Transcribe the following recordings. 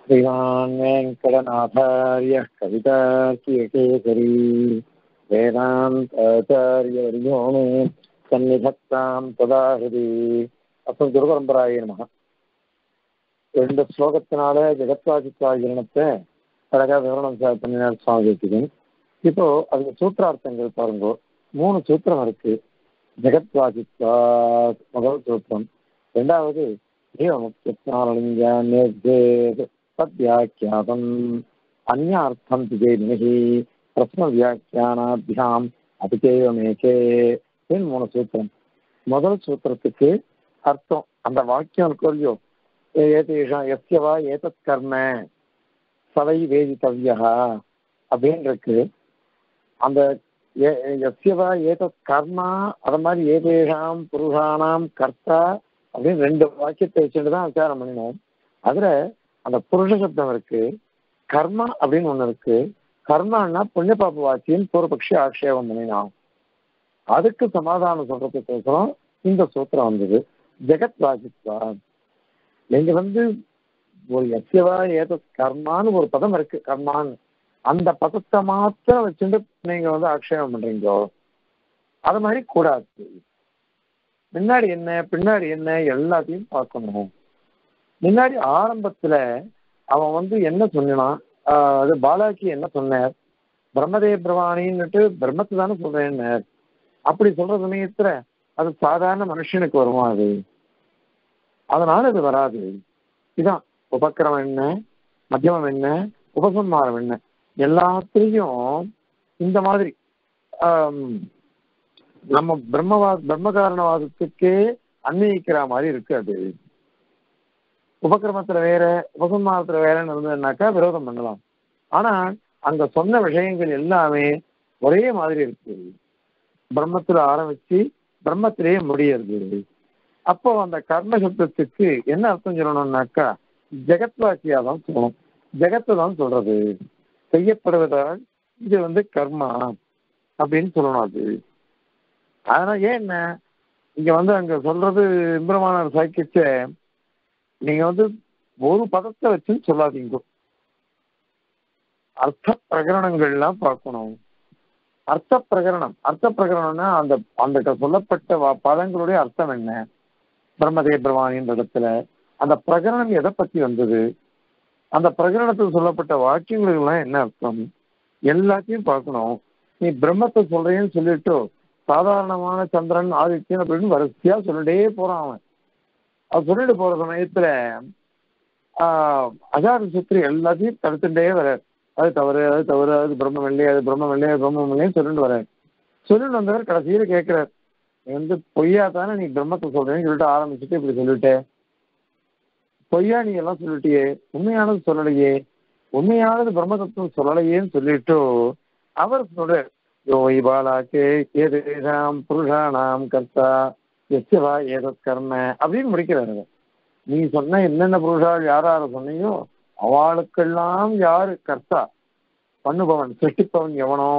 श्रीमान् वेङ्कटनाथार्यः कवितार्कियकेसरी वेदान्ताचार्यवर्यो मे सन्निधत्तां तदा हृदि அப்புறம் குருபரம்பராய நமக ரெண்டு ஸ்லோகத்தினால ஜெகத்வாசித்வாகிரணத்தை அழகா விவரணம் ச- பண்ணினார் சுவாமி தேசிகன். இப்போ அதுக்கு சூத்திரார்த்தங்கள் பாருங்க மூணு சூத்திரம் இருக்கு ஜெகத்வாசித்வா முதல் சூத்திரம் ரெண்டாவது தத்யாக்கியாதம் அந்யார்த்தம் திஜேமினி பிரஸ்ன வியாக்கியானாபியாம் அதிகேவமேகே அப்படின்னு மூணு சூத்திரம் முதல் சூத்திரத்துக்கு அர்த்தம் அந்த வாக்கியம் இருக்கோ இல்லையோ ஏதேஷாம் எஸ்யவா ஏதத் கர்ம சவை வேதித்தவ்யா அப்படின்னு இருக்கு அந்த எ- எஸ்யவா ஏதத் கர்மா அது மாதிரி ஏதேஷாம் புருஷானாம் கர்த்தா அப்படின்னு ரெண்டு வாக்கியத்தை வச்சுட்டு தான் விசாரம் பண்ணினோம் அதுல அந்த புருஷ சப்தம் இருக்கு கர்மா அப்படின்னு ஒண்ணு இருக்கு கர்மான்னா புண்ணிய பாப வாக்கியம் பூர்வபக்ஷி ஆக்ஷேபம் பண்ணினான் அதுக்கு சமாதானம் சொல்றதுக்கோசரம் இந்த சூத்திரம் வந்தது ஜெகத் வாசித்வா நீங்க வந்து ஒரு எஸ்யவா ஏத கர்மான்னு ஒரு பதம் இருக்கு கர்மான்னு அந்த பதத்தை மாத்திரம் வச்சுட்டு நீங்க வந்து ஆக்ஷேபம் பண்றீங்க அது மாதிரி கூடாது முன்னாடி என்ன பின்னாடி என்ன எல்லாத்தையும் பார்க்கணும் முன்னாடி ஆரம்பத்துல அவன் வந்து என்ன சொன்னான் ஆஹ் அது பாலாஜி என்ன சொன்னார் பிரம்மதே பிரவாணின்னுட்டு பிரம்மத்தை தானே சொல்றேன்னார் அப்படி சொல்ற சமயத்துல அது சாதாரண மனுஷனுக்கு வருமா அது அதனால அது வராது இதான் உபக்கிரமம் என்ன மத்தியமம் என்ன உபசம்மாரம் என்ன எல்லாத்துலயும் இந்த மாதிரி ஆம், நம்ம பிரம்மவா பிரம்மகாரணவாதத்துக்கே அன்வயிக்கிற மாதிரி இருக்கு அது உபக்கிரமத்துல வேற உபசம்மாரத்துல வேறன்னு இருந்ததுனாக்கா விரோதம் பண்ணலாம் ஆனா அங்க சொன்ன விஷயங்கள் எல்லாமே ஒரே மாதிரி இருக்கு பிரம்மத்துல ஆரம்பிச்சு பிரம்மத்திலேயே முடியறது அப்போ அந்த கர்ம சப்தத்துக்கு என்ன அர்த்தம் சொல்லணும்னாக்கா ஜெகத்வாக்கியா தான் சொல்லணும் ஜெகத்தை தான் சொல்றது செய்யப்படுவதால் இது வந்து கர்மா அப்படின்னு சொல்லணும் அது ஆனா ஏன் என்ன இங்க வந்து அங்க சொல்றது இம்பிரமானார் சாக்கிச்ச நீங்க வந்து ஒரு பதத்தை வச்சுன்னு சொல்லாதீங்க அர்த்த பிரகரணங்கள்லாம் பார்க்கணும் அர்த்த பிரகரணம் அர்த்த பிரகரணம்னா அந்த அந்த சொல்லப்பட்ட வா- பதங்களுடைய அர்த்தம் என்ன பிரம்மதே பிரமாணின்ற இடத்துல அந்த பிரகரணம் எதை பத்தி வந்தது அந்த பிரகரணத்தில் சொல்லப்பட்ட வாக்கியங்களுக்கு எல்லாம் என்ன அர்த்தம் எல்லாத்தையும் பார்க்கணும் நீ பிரம்மத்தை சொல்றேன்னு சொல்லிட்டு சாதாரணமான சந்திரன் ஆதித்யன் அப்படின்னு வரிசையா சொல்லிட்டே போறான் அவன் அது சொல்லிட்டு போற சமயத்துல ஆஹ் அஜாத சுத்திரி எல்லாத்தையும் தடுத்துட்டே வர அது தவறு அது தவறு அது பிரம்மம் இல்லையே அது பிரம்மம் இல்லையே அது பிரம்மம் இல்லையே சொல்லிட்டு வர சொல்லிட்டு வந்தவர் கடைசியில கேட்கிறார் நீ வந்து பொய்யா தானே நீ பிரம்மத்தை சொல்றேன்னு சொல்லிட்டு ஆரம்பிச்சுட்டு இப்படி சொல்லிட்ட பொய்யா நீ எல்லாம் சொல்லிட்டியே உண்மையானது சொல்லலையே உண்மையானது பிரம்ம தத்துவம் சொல்லலையேன்னு சொல்லிட்டு அவர் சொல்றார் யோ இபாலாக்கே ஏதேஷாம் புருஷானாம் கர்த்தா எஸ்யவா ஏதத் கர்ம அப்படின்னு முடிக்கிறாரு அவர். நீ சொன்ன என்னென்ன புருஷால் யார் யார சொன்னீங்கோ அவளுக்கெல்லாம் யாரு கர்த்தா பண்ணுபவன் சிருஷ்டிப்பவன் எவனோ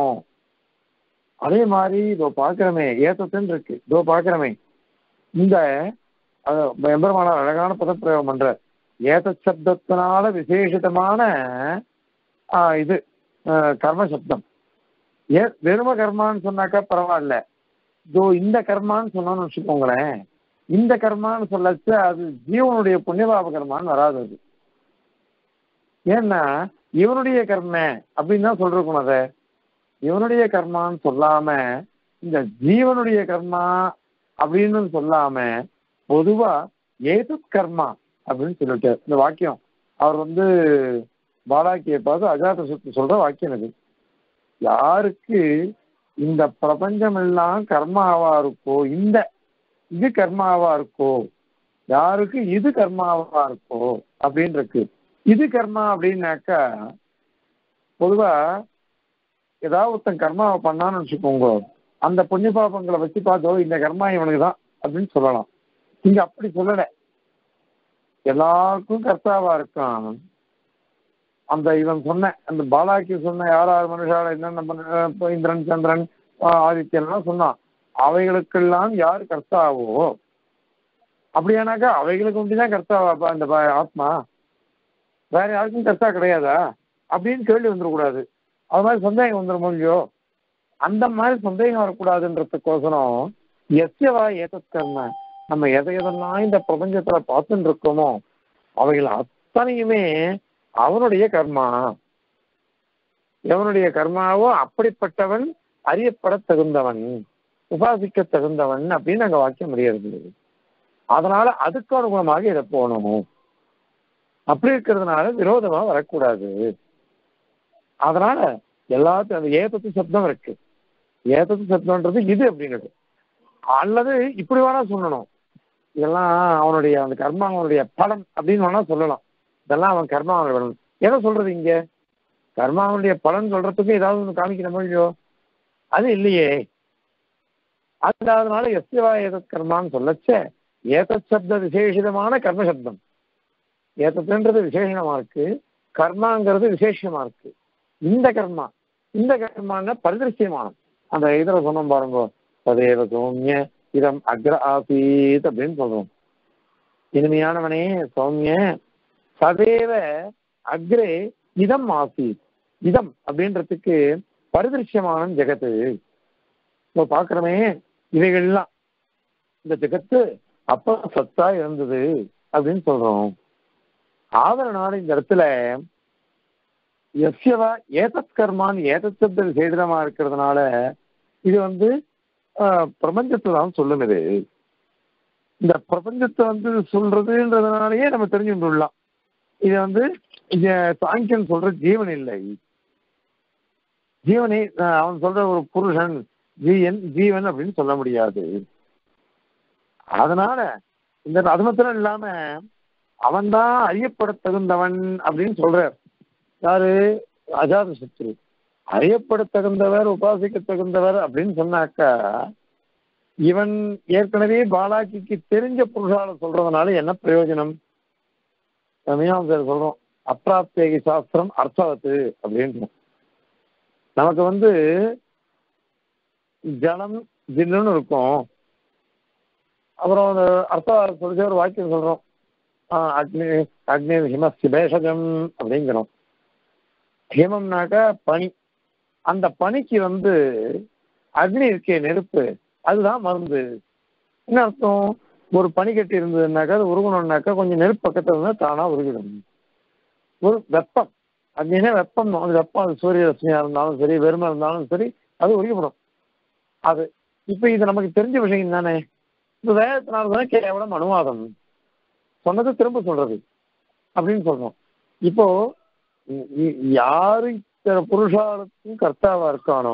அதே மாதிரி இதோ பாக்குறமே ஏத்தத்துன்னு இருக்கு இதோ பாக்குறமே இந்த அஹ், எம்பெருமானார் அழகான பதப்பிரயோகம் பண்ற ஏத சப்தத்தினால விசேஷிதமான ஆஹ், இது ஆஹ், கர்ம சப்தம் ஏ வெறும கர்மான்னு சொன்னாக்கா பரவாயில்ல இதோ இந்த கர்மான்னு சொன்னோம்னு வச்சுக்கோங்களேன் இந்த கர்மான்னு சொல்லச்சு அது ஜீவனுடைய புண்ணியபாப கர்மான்னு வராது அது ஏன்னா இவனுடைய கர்ம அப்படின்னு தான் சொல்றோம் அதை இவனுடைய கர்மான்னு சொல்லாம இந்த ஜீவனுடைய கர்மா அப்படின்னு சொல்லாம பொதுவா ஏதத் கர்மா அப்படின்னு சொல்லிட்டு இந்த வாக்கியம் அவர் வந்து பாலாக்கியை பார்த்து அஜாத சுத்து சொல்ற வாக்கியம் இது யாருக்கு இந்த பிரபஞ்சம் எல்லாம் கர்மாவா இருக்கோ இந்த இது கர்மாவா இருக்கோ யாருக்கு இது கர்மாவா இருக்கோ அப்படின்னு இருக்கு இது கர்மா அப்படின்னாக்கா பொதுவா ஏதாவது ஒருத்தன் கர்மாவை பண்ணான்னு வச்சுக்கோங்க அந்த புண்ணிய பாபங்களை வச்சு பார்த்தோ இந்த கர்மா இவனுக்கு தான் அப்படின்னு சொல்லலாம் இங்க அப்படி சொல்லல எல்லாருக்கும் கர்த்தாவா இருக்கான் அந்த இவன் சொன்ன அந்த பாலாக்கி சொன்ன யார் யார் மனுஷால என்னென்ன பண்ண இப்ப இந்திரன் சந்திரன் ஆஹ் ஆதித்யன் எல்லாம் சொன்னான் அவைகளுக்கெல்லாம் யார் கர்த்தாவோ அப்படியானாக்கா அவைகளுக்கு ஒண்டிதான் கர்த்தாவா அப்ப அந்த ப- ஆத்மா வேற யாருக்கும் கர்த்தா கிடையாதா அப்படின்னு கேள்வி வந்துடக்கூடாது அது மாதிரி சந்தேகம் வந்துடும் இல்லையோ அந்த மாதிரி சந்தேகம் வரக்கூடாதுன்றதுக்கோசரம் எஸ்யவா ஏதத் கர்ம நம்ம எதை எதெல்லாம் இந்த பிரபஞ்சத்துல பார்த்துட்டு இருக்கோமோ அவைகள் அத்தனையுமே அவனுடைய கர்மா எவனுடைய கர்மாவோ அப்படிப்பட்டவன் அறியப்பட தகுந்தவன் உபாசிக்க தகுந்தவன் அப்படின்னு அங்க வாக்கியம் முடியாது அதனால அதுக்கு அனுகுணமாக இதை போகணும் அப்படி இருக்கிறதுனால விரோதமா வரக்கூடாது அதனால எல்லாத்தையும் அந்த ஏதத்து சப்தம் இருக்கு ஏதத்து சப்தம்ன்றது இது அப்படிங்கிறது அல்லது இப்படி வேணா சொல்லணும் இதெல்லாம் அவனுடைய அந்த கர்மா அவனுடைய பலன் அப்படின்னு வேணா சொல்லலாம் இதெல்லாம் அவன் கர்மா பலன் எதை சொல்றது இங்க கர்மாவனுடைய பலன் சொல்றதுக்கு ஏதாவது ஒன்று காமிக்கிற இல்லையோ அது இல்லையே அது அதனால எஸ்யவா ஏதத் கர்மான்னு சொல்லச்ச ஏதத் சப்த விசேஷிதமான கர்ம சப்தம் ஏதத்துன்றது விசேஷமா இருக்கு கர்மாங்கிறது விசேஷமா இருக்கு இந்த கர்மா இந்த கர்மான பரிதிருஷ்யமானம் அந்த இதுல சொன்னோம் பாருங்க சதேவ சௌமிய இதம் அக்ர ஆசீத் அப்படின்னு சொல்றோம் இனிமையானவனே சௌமிய சதேவ அக்ரே இதம் ஆசீத் இதம் அப்படின்றதுக்கு பரிதிருஷ்யமான ஜெகத்து இப்போ பாக்குறமே இவைகள்லாம் இந்த ஜெகத்து அப்ப சத்தா இருந்தது அப்படின்னு சொல்றோம் ஆதரனால இந்த இடத்துல எஸ்யவா ஏதத் கர்மான் ஏதத் சப்த விசேடமா இருக்கிறதுனால இது வந்து பிரபஞ்சத்தை தான் சொல்லும் இது இந்த பிரபஞ்சத்தை வந்து சொல்றதுன்றதுனாலயே நம்ம தெரிஞ்சுக்கலாம் இது வந்து சாங்கியன் சொல்ற ஜீவன் இல்லை ஜீவனை அவன் சொல்ற ஒரு புருஷன் ஜீவன் ஜீவன் அப்படின்னு சொல்ல முடியாது அதனால இந்த அது மாத்திரம் இல்லாம அவன் தான் அறியப்பட தகுந்தவன் அப்படின்னு சொல்றார் யாரு அஜாத சத்ரு அறியப்பட தகுந்தவர் உபாசிக்க தகுந்தவர் அப்படின்னு சொன்னாக்கா இவன் ஏற்கனவே பாலாக்கிக்கு தெரிஞ்ச புருஷால சொல்றதுனால என்ன பிரயோஜனம் மீனாம்சர் சொல்றோம் அப்பிராப்தேகி சாஸ்திரம் அர்த்தவத்து அப்படின்றோம் நமக்கு வந்து ஜலம் ஜில்லுன்னு இருக்கும் அப்புறம் அந்த அர்த்தம் சொல்லிச்சு ஒரு வாக்கியம் சொல்றோம் அக்னி அக்னி ஹிமஸ்தி பேஷஜம் அப்படிங்கிறோம் ஹிமம்னாக்கா பனி அந்த பனிக்கு வந்து அக்னி இருக்கே நெருப்பு அதுதான் மருந்து என்ன அர்த்தம் ஒரு பனிக்கட்டி இருந்ததுனாக்கா அது உருகணும்னாக்கா கொஞ்சம் நெருப்பு பக்கத்துல இருந்தா தானா உருகிடும் ஒரு வெப்பம் அக்னினா வெப்பம் அது வெப்பம் அது சூரிய ரஷ்மியா இருந்தாலும் சரி வெறுமை இருந்தாலும் சரி அது உருகிப்படும் அது இப்ப இது நமக்கு தெரிஞ்ச விஷயம் தானே இந்த வேதத்தினால தான் கேவலம் அனுவாதம் சொன்னது திரும்ப சொல்றது அப்படின்னு சொல்றோம் இப்போ யாரு புருஷாலுக்கும் கர்த்தாவா இருக்கானோ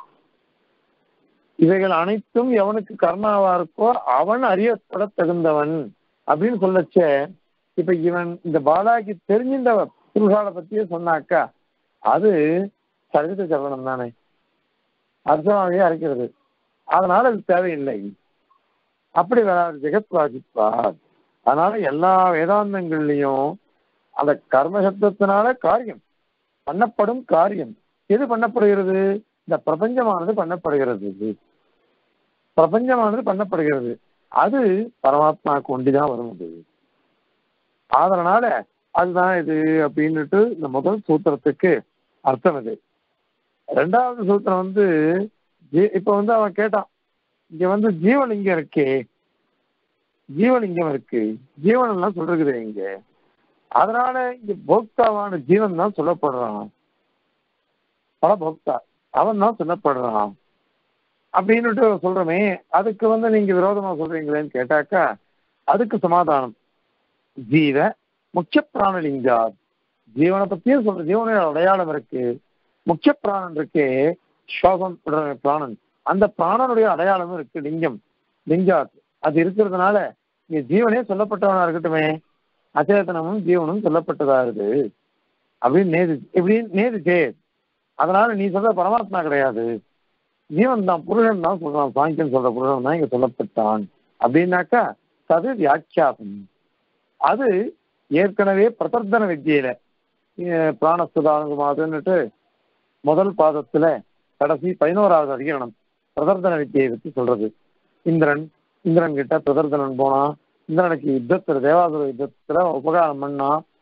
இவைகள் அனைத்தும் எவனுக்கு கர்மாவா இருக்கோ அவன் அறியப்பட தகுந்தவன் அப்படின்னு சொல்லச்ச இப்ப இவன் இந்த பாலாக்கு தெரிஞ்சின்ற புருஷாலை பத்தியே சொன்னாக்கா அது சரித சரணம் தானே அர்த்தமாகவே அரைக்கிறது அதனால அது தேவையில்லை அப்படி வராது ஜெகத் வாசிப்பார் அதனால எல்லா வேதாந்தங்கள்லையும் அந்த கர்ம சப்தத்தினால காரியம் பண்ணப்படும் காரியம் எது பண்ணப்படுகிறது இந்த பிரபஞ்சமானது பண்ணப்படுகிறது பிரபஞ்சமானது பண்ணப்படுகிறது அது பரமாத்மாவுக்கு ஒண்டிதான் வரும் அது அதனால அதுதான் இது அப்படின்னுட்டு இந்த முதல் சூத்திரத்துக்கு அர்த்தம் இது ரெண்டாவது சூத்திரம் வந்து இப்ப வந்து அவன் கேட்டான் இங்க வந்து ஜீவலிங்கம் இருக்கே ஜீவலிங்கம் இருக்கு ஜீவன் எல்லாம் சொல்றது இங்க அதனால இங்க போக்தாவான ஜீவன் தான் சொல்லப்படுறான் பல போக்தா அவன் தான் சொல்லப்படுறான் அப்படின்னுட்டு சொல்றமே அதுக்கு வந்து நீங்க விரோதமா சொல்றீங்களேன்னு கேட்டாக்கா அதுக்கு சமாதானம் ஜீவ முக்கிய பிராணலிங்கா ஜீவனை பத்தியும் சொல்ற ஜீவனோட அடையாளம் இருக்கு முக்கிய பிராணன் இருக்கு சுவாசம் பிராணன் அந்த பிராணனுடைய அடையாளமும் இருக்கு லிங்கம் லிங்காத் அது இருக்கிறதுனால இங்க ஜீவனே சொல்லப்பட்டவனா இருக்கட்டுமே அச்சேதனமும் ஜீவனும் சொல்லப்பட்டதா இருக்கு அப்படின்னு நேது இப்படி நேதுச்சே அதனால நீ சொல்ற பரமாத்மா கிடையாது ஜீவன் தான் புருஷன் தான் சொல்றான் சாங்கியன் சொல்ற புருஷன் தான் இங்க சொல்லப்பட்டான் அப்படின்னாக்கா தது வியாக்கியாசம் அது ஏற்கனவே பிரதர்த்தன வித்தியில பிராணஸ்துதானுமாதுன்னுட்டு முதல் பாதத்துல கடைசி பதினோராவது அதிகரணம் பிரதர்த்தன வித்தியை பத்தி சொல்றது இந்திரன் இந்திரன் கிட்ட பிரதர்த்தனன் போனா இந்திரனுக்கு யுத்தத்துல தேவாசுர யுத்தத்துல உபகாரம் பண்ணா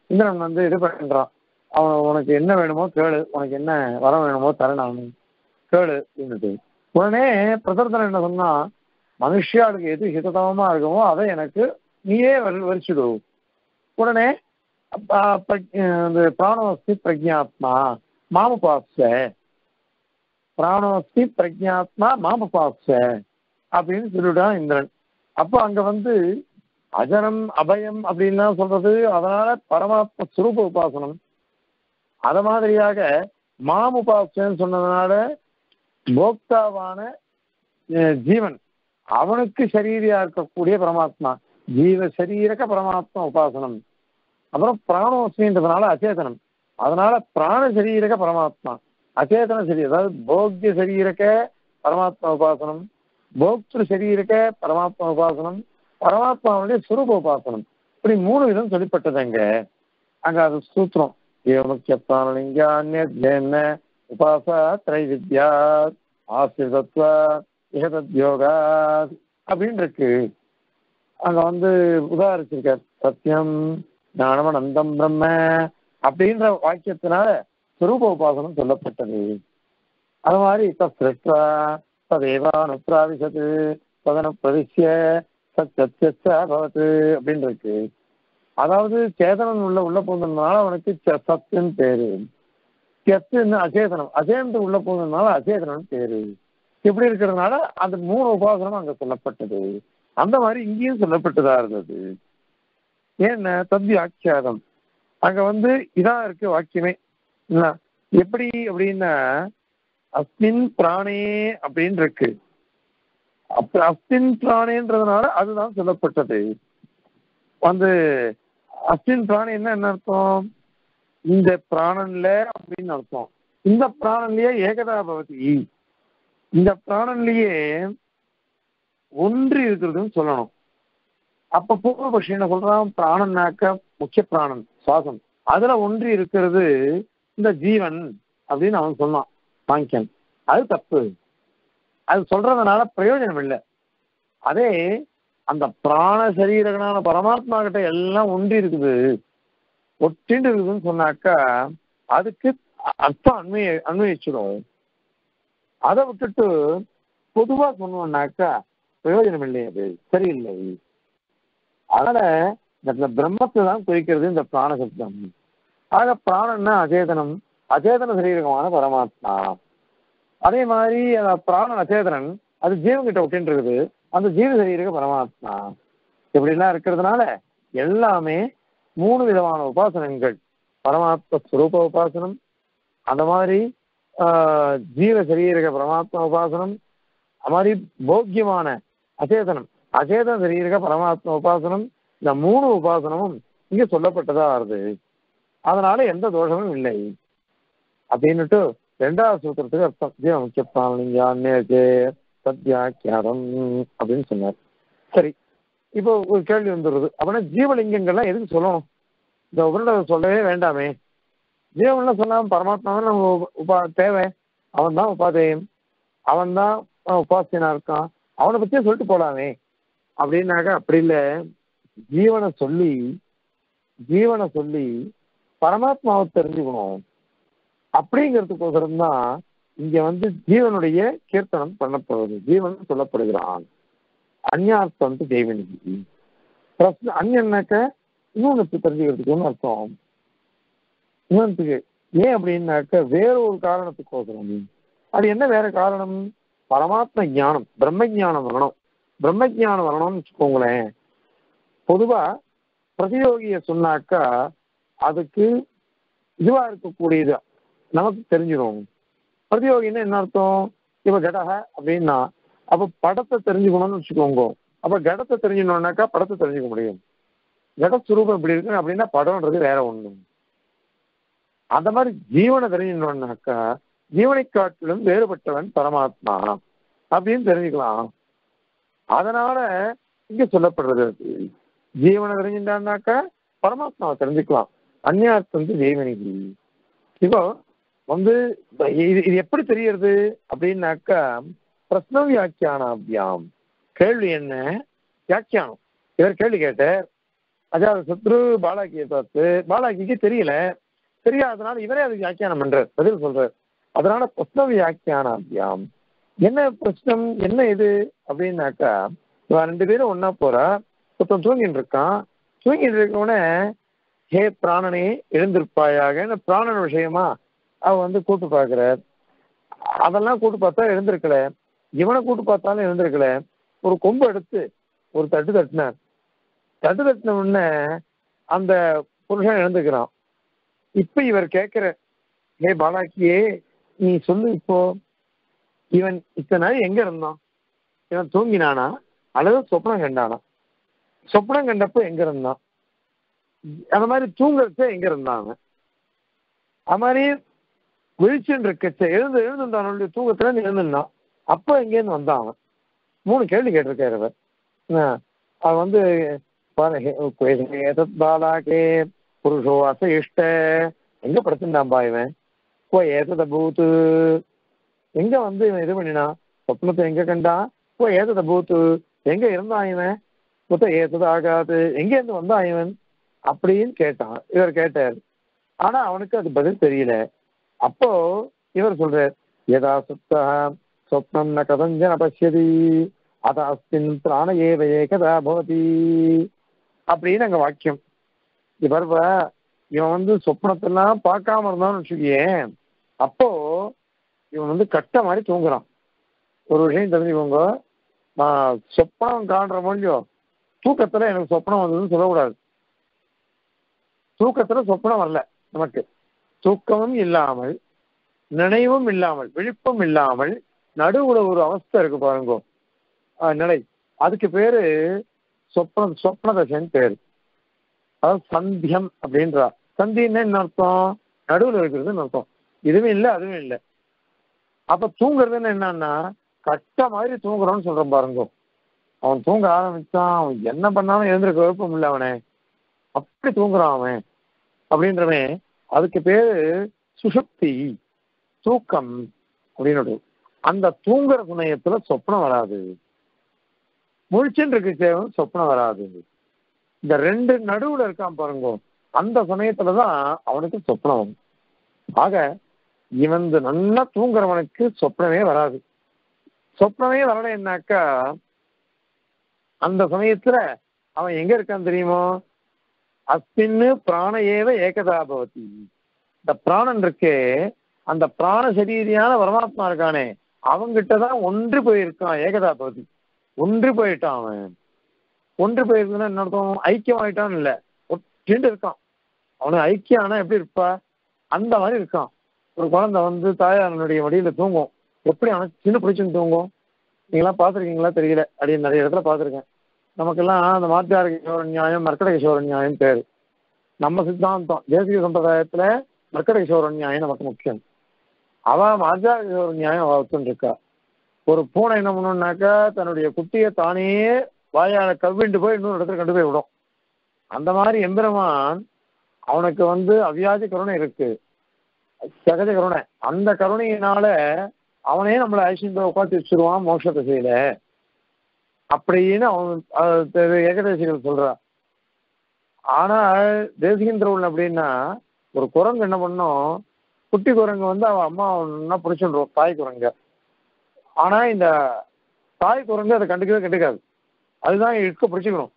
இந்திரன் வந்து இது பண்றான் அவன் உனக்கு என்ன வேணுமோ கேளு உனக்கு என்ன வரம் வேணுமோ தரேன் நான் கேளு அப்படின்னுட்டு உடனே பிரதர்த்தன் என்ன சொன்னா மனுஷியாளுக்கு எது ஹிததமமா இருக்குமோ அதை எனக்கு நீயே வரி- வரிச்சுடு உடனே அப்ப- அப்ப, இந்த பிராணோஸ்தி பிரஜாத்மா மாமபாச பிராணோஸ்தி பிரஜாத்மா மாமபாச அப்படின்னு சொல்லிவிட்டான் இந்திரன் அப்போ அங்க வந்து அஜரம் அபயம் அப்படின்லாம் சொல்றது அதனால பரமாத்ம சுரூப உபாசனம் அத மாதிரியாக மாம் உபாசனம் சொன்னதுனால போக்தாவான அஹ், ஜீவன் அவனுக்கு சரீரியா இருக்கக்கூடிய பரமாத்மா ஜீவ சரீரக பரமாத்மா உபாசனம் அப்புறம் பிராணோஸ்மின்றதுனால அச்சேதனம் அதனால பிராண சரீரக பரமாத்மா அச்சேதன சரீரம் அதாவது போக்கிய சரீரக பரமாத்மா உபாசனம் போக்திரு சரீரக பரமாத்மா உபாசனம் பரமாத்மாவுடைய சுரூப உபாசனம் இப்படி மூணு விதம் சொல்லப்பட்டது அங்க அங்க அது சூத்திரம் ஏவமுக்கியத்தானிங்க உபாசா திரைவித்யா ஆசிரிதத்வா இகதத்யோகா அப்படின்னு இருக்கு அங்க வந்து உதாரிச்சிருக்கார் சத்தியம் ஞானமனந்தம் பிரம்ம அப்படின்ற வாக்கியத்தினால சுரூப உபாசனம் சொல்லப்பட்டது அது மாதிரி தத்ரா ததேவானுப்ராவிசது ததனு பிரதிஷ்ய சத்தியச்ச பவத்து அப்படின்னு இருக்கு அதாவது சேதனன் உள்ள உள்ள போனதுனால அவனுக்கு ச- சத்துன்னு பேரு சத்துன்னு அச்சேதனம் அச்சேதனத்துக்கு உள்ள போனதுனால அச்சேதனன் பேரு இப்படி இருக்கிறதுனால அந்த மூணு உபாசனம் அங்க சொல்லப்பட்டது அந்த மாதிரி இங்கேயும் சொல்லப்பட்டதா இருந்தது ஏன்னா தந்தி ஆக்கியாதம் அங்க வந்து இதான் இருக்கு வாக்கியமே என்ன? எப்படி அப்படின்னா அஸ்மின் பிராணே அப்படின்னு இருக்கு அப்ப அஸ்மின் பிராணேன்றதுனால அதுதான் சொல்லப்பட்டது வந்து அஸ்மின் பிராணி என்ன என்ன அர்த்தம் இந்த பிராணன்ல அப்படின்னு அர்த்தம் இந்த பிராணன்லயே ஏகதா பவதி இந்த பிராணன்லயே ஒன்று இருக்கிறதுன்னு சொல்லணும் அப்ப பூர்வபக்ஷி என்ன சொல்றான் பிராணன்னாக்க முக்கிய பிராணன் சுவாசம் அதுல ஒன்றி இருக்கிறது இந்த ஜீவன் அப்படின்னு அவன் சொன்னான் சாங்கியன் அது தப்பு அது சொல்றதுனால பிரயோஜனம் இல்லை அதே அந்த பிராண சரீரகனான பரமாத்மா கிட்ட எல்லாம் ஒன்றி இருக்குது ஒட்டிண்டு இருக்குதுன்னு சொன்னாக்கா அதுக்கு அ- அர்த்தம் அண்மைய அன்வயிச்சிடும் அதை விட்டுட்டு பொதுவா சொன்னோம்னாக்கா பிரயோஜனம் இல்லை அது சரியில்லை அதனால இந்த பிரம்மத்தை தான் குறிக்கிறது இந்த பிராண சப்தம் ஆக பிராணன்னா அச்சேதனம் அச்சேதன சரீரகமான பரமாத்மா அதே மாதிரி அந்த பிராணன் அச்சேதனன் அது ஜீவன்கிட்ட ஒட்டின்னு இருக்குது அந்த ஜீவ சரீரக பரமாத்மா இப்படிலாம் இருக்கிறதுனால எல்லாமே மூணு விதமான உபாசனங்கள் பரமாத்ம ஸ்வரூப உபாசனம் அந்த மாதிரி ஆஹ், ஜீவ சரீரக பரமாத்மா உபாசனம் அது மாதிரி போக்கியமான அச்சேதனம் அச்சேதன சரீரக பரமாத்மா உபாசனம் இந்த மூணு உபாசனமும் இங்க சொல்லப்பட்டதா வருது அதனால எந்த தோஷமும் இல்லை அப்படின்னுட்டு ரெண்டாவது சூத்திரத்துக்கு அர்த்தம் ஜீவ முக்கிய பிராணிங்க சத்யாக்கியாரம் அப்படின்னு சொன்னார் சரி இப்போ ஒரு கேள்வி வந்துடுது அப்படின்னா ஜீவலிங்கங்கள்லாம் எதுக்கு சொல்லணும் இந்த உபரிட சொல்லவே வேண்டாமே ஜீவன்லாம் சொல்லாம பரமாத்மாவை நம்ம உப- உபா தேவை அவன் தான் உபாதேயம் அவன் தான் உபாசியனா இருக்கான் அவனை பத்தியே சொல்லிட்டு போலாமே அப்படின்னாக்க அப்படி இல்லை ஜீவனை சொல்லி ஜீவனை சொல்லி பரமாத்மாவை தெரிஞ்சுக்கணும் அப்படிங்கிறதுக்கோசரம் தான் இங்க வந்து ஜீவனுடைய கீர்த்தனம் பண்ணப்படுவது ஜீவன் சொல்லப்படுகிறான் அந்யார்த்தம் வந்து தெய்வனிக்கு பிரஸ்ன அந்யன்னாக்க இன்னொன்று தெரிஞ்சுக்கிறதுக்குன்னு அர்த்தம் இன்னொன்றுக்கு ஏன் அப்படின்னாக்க வேற ஒரு காரணத்துக்கோசரம் அது என்ன வேற காரணம் பரமாத்ம ஞானம் பிரம்ம ஞானம் வரணும் பிரம்ம ஞானம் வரணும்னு வச்சுக்கோங்களேன் பொதுவா பிரதியோகிய சொன்னாக்கா அதுக்கு இதுவா இருக்கக்கூடியது நமக்கு தெரிஞ்சிடும் பிரதியோகின்னா என்ன அர்த்தம் இப்ப கடக அப்படின்னா அப்ப படத்தை தெரிஞ்சுக்கணும்னு வச்சுக்கோங்க அப்ப கடத்தை தெரிஞ்சுக்கணும்னாக்கா படத்தை தெரிஞ்சுக்க முடியும் கடஸ்வரூபம் இப்படி இருக்கு அப்படின்னா படம்ன்றது வேற ஒண்ணு அந்த மாதிரி ஜீவனை தெரிஞ்சுக்கணும்னாக்கா ஜீவனை காட்டிலும் வேறுபட்டவன் பரமாத்மா அப்படின்னு தெரிஞ்சுக்கலாம் அதனால இங்க சொல்லப்படுறது அது. ஜீவனை தெரிஞ்சுட்டான்னாக்கா பரமாத்மாவை தெரிஞ்சுக்கலாம் அந்நியார்த்தம் வந்து ஜெய்வனிகி இப்போ வந்து இது இது எப்படி தெரியறது அப்படின்னாக்கா பிரஸ்ன வியாக்கியானாபியாம் கேள்வி என்ன வியாக்கியானம் இவர் கேள்வி கேட்டார் அதாவது சத்ரு பாலாக்கியை பார்த்து பாலாக்கிக்கு தெரியல தெரியாதனால இவரே அதுக்கு வியாக்கியானம் பண்றார் பதில் சொல்றார் அதனால பிரஸ்ன வியாக்கியானாத்தியாம் என்ன பிரச்சனம் என்ன இது அப்படின்னாக்கா இவன் ரெண்டு பேரும் ஒன்னா போறா ஒருத்தன் தூங்கிட்டு இருக்கான் தூங்கிட்டு இருக்கவனே ஹே பிராணனே எழுந்திருப்பாயாக பிராணன் விஷயமா அவ வந்து கூட்டு பார்க்கிறார் அதெல்லாம் கூட்டு பார்த்தா எழுந்திருக்கல இவனை கூட்டு பார்த்தாலும் எழுந்திருக்கல ஒரு கொம்பு எடுத்து ஒரு தட்டு தட்டினார் தட்டு தட்டின உடனே அந்த புருஷன் எழுந்துக்கிறான் இப்ப இவர் கேட்கிற ஹே பாலாக்கியே நீ சொல்லு இப்போ இவன் இத்தனை நாள் எங்க இருந்தான் இவன் தூங்கினானா அல்லது சொப்னம் கண்டானா சொப்னம் கண்டப்போ எங்க இருந்தான் அந்த மாதிரி தூங்குறச்ச எங்க இருந்தான் அவன் அது மாதிரி விழிச்சுன்னு இருக்கச்ச எழுந்து எழுந்திருந்தான் அவனுடைய தூக்கத்துல இருந்து எழுந்திருந்தான் அப்போ எங்கேருந்து வந்தான் அவன் மூணு கேள்வி கேட்டிருக்காரு அவர் ஆஹ் அவன் வந்து பாலாக்கே புருஷோ அச இஷ்ட எங்க படுத்திருந்தான்பா இவன் கோ ஏதத பூத்து எங்க வந்து இவன் இது பண்ணினா சொப்னத்தை எங்க கண்டா கோ ஏதத பூத்து எங்க இருந்தான் இவன் புத்த ஏத்தது ஆகாது எங்க இருந்து வந்தான் இவன் அப்படின்னு கேட்டான் இவர் கேட்டார் ஆனா அவனுக்கு அது பதில் தெரியல அப்போ இவர் சொல்றார் யதா சுத்தா சொப்னம் ந கதஞ்சன பசியதி அத அஸ்தின் பிராண ஏவ ஏகதா பவதி அப்படின்னு அங்க வாக்கியம் இவர் இவன் வந்து சொப்னத்தெல்லாம் பார்க்காம இருந்தான்னு வச்சுக்கியேன் அப்போ இவன் வந்து கட்ட மாதிரி தூங்குறான் ஒரு விஷயம் தெரிஞ்சுக்கோங்க நான் சொப்பனம் காண்ற மொழியோ தூக்கத்துல எனக்கு சொப்பனம் வந்ததுன்னு சொல்லக்கூடாது தூக்கத்துல சொப்பனம் வரல நமக்கு தூக்கமும் இல்லாமல் நினைவும் இல்லாமல் விழிப்பும் இல்லாமல் நடுவுல ஒரு அவஸ்தை இருக்கு பாருங்க ஆஹ் நிலை அதுக்கு பேரு சொப்ன சொப்ன தசைன்னு பேரு அதாவது சந்தியம் அப்படின்றா சந்தின்னா என்ன அர்த்தம் நடுவுல இருக்கிறதுன்னு அர்த்தம் இதுவும் இல்லை அதுவும் இல்லை அப்ப தூங்குறதுன்னு என்னன்னா கட்ட மாதிரி தூங்குறான்னு சொல்றேன் பாருங்க அவன் தூங்க ஆரம்பிச்சான் அவன் என்ன பண்ணாலும் எழுந்திருக்க விருப்பம் இல்லை அவனே அப்படி தூங்குறான் அவன் அப்படின்றவன் அதுக்கு பேரு சுஷக்தி தூக்கம் அப்படின்னு அந்த தூங்குற சமயத்துல சொப்னம் வராது முழிச்சுன்னு இருக்கு சேவன் சொப்னம் வராது இந்த ரெண்டு நடுவுல இருக்கான் பாருங்க அந்த சமயத்துலதான் அவனுக்கு சொப்னம் வரும் ஆக இவன் நல்லா தூங்குறவனுக்கு சொப்னமே வராது சொப்னமே வரலைன்னாக்கா அந்த சமயத்துல அவன் எங்க இருக்கான் தெரியுமோ அஸ்தின்னு பிராண ஏவ ஏகதா பவதி இந்த பிராணன் இருக்கே அந்த பிராண சரீரியான பரமாத்மா இருக்கானே அவங்கிட்ட தான் ஒன்று போயிருக்கான் ஏகதா பவதி ஒன்று போயிட்டான் அவன் ஒன்று போயிருக்குன்னா என்ன அர்த்தம் ஐக்கியம் ஆயிட்டான்னு இல்ல ஒற்றிண்டு இருக்கான் அவனுக்கு ஐக்கியம் ஆனா எப்படி இருப்பா அந்த மாதிரி இருக்கான் ஒரு குழந்தை வந்து தாயாரனுடைய மடியில தூங்கும் எப்படி அவன் சின்ன பிடிச்சுன்னு தூங்கும் நீங்களாம் பார்த்துருக்கீங்களா தெரியல அப்படின்னு நிறைய இடத்துல பார்த்துருக்கேன் நமக்கெல்லாம் அந்த மாத்தியார கிஷோர நியாயம் மர்க்கட கிஷோர நியாயம் பேரு நம்ம சித்தாந்தம் தேசிய சம்பிரதாயத்துல மர்க்கட கிஷோர நியாயம் நமக்கு முக்கியம் அவ மாத்தியார கிஷோர நியாயம் அவ இருக்கா ஒரு பூனை என்ன பண்ணணும்னாக்கா தன்னுடைய குட்டியை தானே வாயால கவ்விண்டு போய் இன்னொரு இடத்துல கொண்டு போய் விடும் அந்த மாதிரி எம்பெருமான் அவனுக்கு வந்து அவியாதி கருணை இருக்கு சகஜ கருணை அந்த கருணையினால அவனே நம்மளை ஐஸ்வர்ய உட்காந்து வச்சிருவான் மோட்ச திசையில அப்படின்னு அவன் ஏகதேசிகள் சொல்றான் ஆனால் தேசிகந்திரவுள் அப்படின்னா ஒரு குரங்கு என்ன பண்ணும் குட்டி குரங்கு வந்து அவன் அம்மா ஒன்னா பிடிச்சிடுறோம் தாய் குரங்க ஆனா இந்த தாய் குரங்கு அதை கண்டுக்கவே கண்டுக்காது அதுதான் இழுக்க பிடிச்சிக்கணும்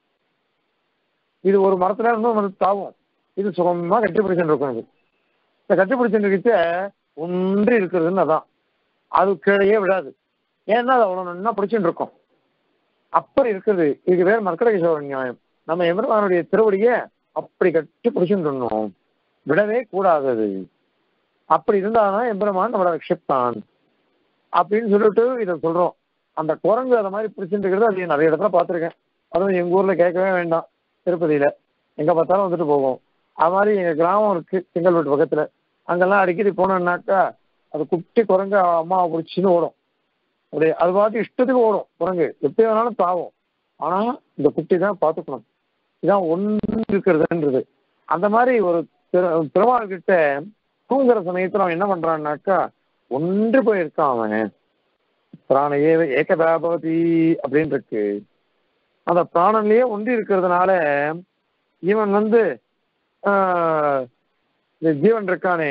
இது ஒரு மரத்துல இருந்தும் மரத்து தாவும் இது சுகமா கட்டி பிடிச்சுட்டு இருக்கும் இது இந்த கட்டி பிடிச்சுட்டு இருக்க ஒன்றி இருக்கிறதுன்னு அதான் அது கீழேயே விடாது ஏன்னா அது அவ்வளோ நல்லா பிடிச்சுட்டு இருக்கும் அப்படி இருக்குது இதுக்கு பேர் மர்க்கடகேஸ்வர நியாயம் நம்ம எமர்வானுடைய திருவடியை அப்படி கட்டி பிடிச்சுட்டு விடவே கூடாது அது அப்படி இருந்தாதான் எம்பெருமான் நம்மளை ரட்சிப்பான் அப்படின்னு சொல்லிட்டு இதை சொல்றோம் அந்த குரங்கு அதை மாதிரி பிடிச்சிட்டு இருக்கிறது அது நிறைய இடத்துல பார்த்துருக்கேன் அதுவும் எங்க ஊர்ல கேட்கவே வேண்டாம் திருப்பதியில எங்க பார்த்தாலும் வந்துட்டு போகும் அது மாதிரி எங்க கிராமம் இருக்கு செங்கல்பட்டு பக்கத்துல அங்கெல்லாம் அடிக்கடி போனோம்னாக்கா அது குட்டி குரங்கு அம்மாவை பிடிச்சின்னு ஓடும் அப்படியே அது பார்த்து இஷ்டத்துக்கு ஓடும் குரங்கு எப்படி வேணாலும் தாவும் ஆனா இந்த குட்டி தான் பார்த்துக்கணும் இதான் ஒன்று இருக்கிறதுன்றது அந்த மாதிரி ஒரு பெருமாள் கிட்ட தூங்குற சமயத்துல அவன் என்ன பண்றான்னாக்கா ஒன்று போயிருக்கான் அவன் பிராண ஏவ ஏகதாபவதி அப்படின்னு இருக்கு அந்த பிராணன்லயே ஒன்றி இருக்கிறதுனால இவன் வந்து ஆஹ், இந்த ஜீவன் இருக்கானே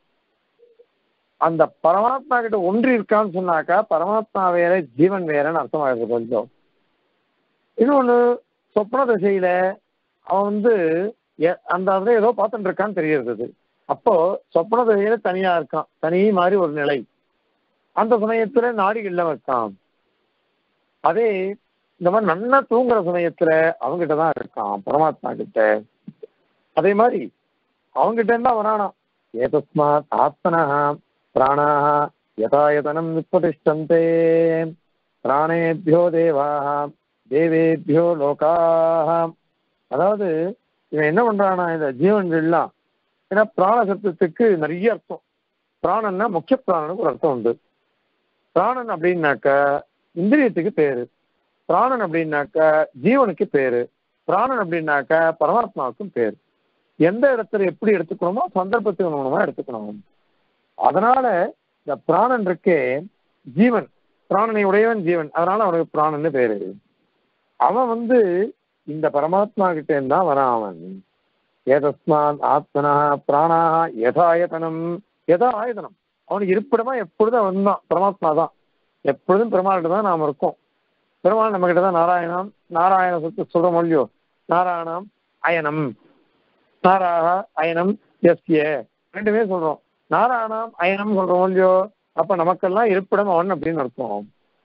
அந்த பரமாத்மா கிட்ட ஒன்றி இருக்கான்னு சொன்னாக்கா பரமாத்மா வேற ஜீவன் வேறன்னு அர்த்தமாகுது கொஞ்சம் இன்னொன்னு சொப்ன திசையில அவன் வந்து எ- அந்த அதுல ஏதோ பார்த்துட்டு இருக்கான்னு தெரியுது அப்போ சொப்ன திசையில தனியா இருக்கான் தனி மாதிரி ஒரு நிலை அந்த சமயத்துல நாடிகள்ல இருக்கான் அதே இந்த மாதிரி நல்லா தூங்குற சமயத்துல அவங்கிட்ட தான் இருக்கான் பரமாத்மா கிட்ட அதே மாதிரி அவங்கிட்ட இருந்தா வரானா ஏதஸ்மாத் ஆத்மனா பிராணாக யதாயதனம் நிப்பதிஷ்டந்தே பிராணேபியோ தேவாக தேவேபியோ லோகாக அதாவது இவன் என்ன பண்றானா இந்த ஜீவன்கள்லாம் ஏன்னா பிராண சப்தத்துக்கு நிறைய அர்த்தம் பிராணன்னா முக்கிய பிராணனுக்கு ஒரு அர்த்தம் உண்டு பிராணன் அப்படின்னாக்க இந்திரியத்துக்கு பேரு பிராணன் அப்படின்னாக்க ஜீவனுக்கு பேரு பிராணன் அப்படின்னாக்க பரமாத்மாவுக்கும் பேரு எந்த இடத்துல எப்படி எடுத்துக்கணுமோ சந்தர்ப்பத்துக்கு அனுகுணமா எடுத்துக்கணும் அதனால இந்த பிராணன் இருக்கே ஜீவன் பிராணனை உடையவன் ஜீவன் அதனால அவனுக்கு பிராணன்னு பேரு அவன் வந்து இந்த பரமாத்மா கிட்ட இருந்தா வரான் அவன் ஏதஸ்மான் ஆத்மனா பிராணாக யதாயதனம் யதா ஆயதனம் அவனுக்கு இருப்பிடமா எப்பொழுதும் அவன் தான் பரமாத்மா தான் எப்பொழுதும் பெருமாள்கிட்ட தான் நாம் இருக்கோம் பெருமாள் நம்ம கிட்ட தான் நாராயணம் நாராயண சொத்து சொல்ற மொழியோ நாராயணம் அயனம் நாராக அயனம் எஸ்ய ரெண்டுமே சொல்றோம் நாராயணம் அயனம் சொல்றோம் இல்லையோ அப்ப நமக்கெல்லாம் இருப்பிடம் அவன் அப்படின்னு அர்த்தம்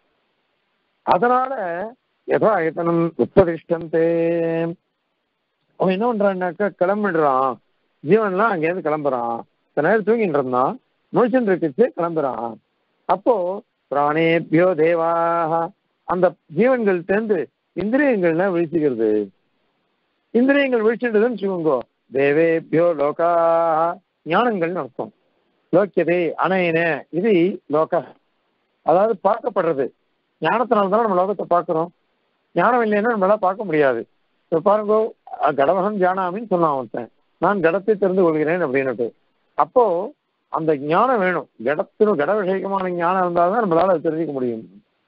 அதனால ஏதோ அயத்தனம் உத்ததிஷ்டந்தே அவன் என்ன பண்றான்னாக்கா கிளம்பிடுறான் ஜீவன்லாம் அங்கேருந்து கிளம்புறான் சில நேரம் தூங்கிட்டு இருந்தான் முழிச்சுட்டு இருக்குச்சு கிளம்புறான் அப்போ பிராணேபியோ தேவாக அந்த ஜீவன்கள் சேர்ந்து இந்திரியங்கள்லாம் விழிச்சுக்கிறது இந்திரியங்கள் விழிச்சுட்டதுன்னு வச்சுக்கோங்க தேவேபியோ லோகா ஞானங்கள்னு அர்த்தம் லோக்கியதே அணையன இது லோக அதாவது பார்க்கப்படுறது ஞானத்தினால தான் நம்ம லோகத்தை பார்க்கிறோம் ஞானம் இல்லைன்னா நம்மளால பார்க்க முடியாது இப்ப பாருங்க அஹ் கடவகம் ஜானாமின்னு சொன்னான் ஒருத்தன் நான் கடத்தை தெரிந்து கொள்கிறேன் அப்படின்னுட்டு அப்போ அந்த ஞானம் வேணும் கடத்தின் கட விஷயமான ஞானம் இருந்தால் தான் நம்மளால அதை தெரிஞ்சுக்க முடியும்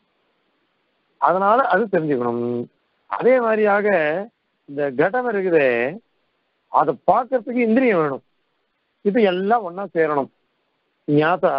அதனால அது தெரிஞ்சுக்கணும் அதே மாதிரியாக இந்த கடம் இருக்குதே அதை பார்க்கறதுக்கு இந்திரியம் வேணும் இது எல்லாம் ஒண்ணா சேரணும் ஞாதா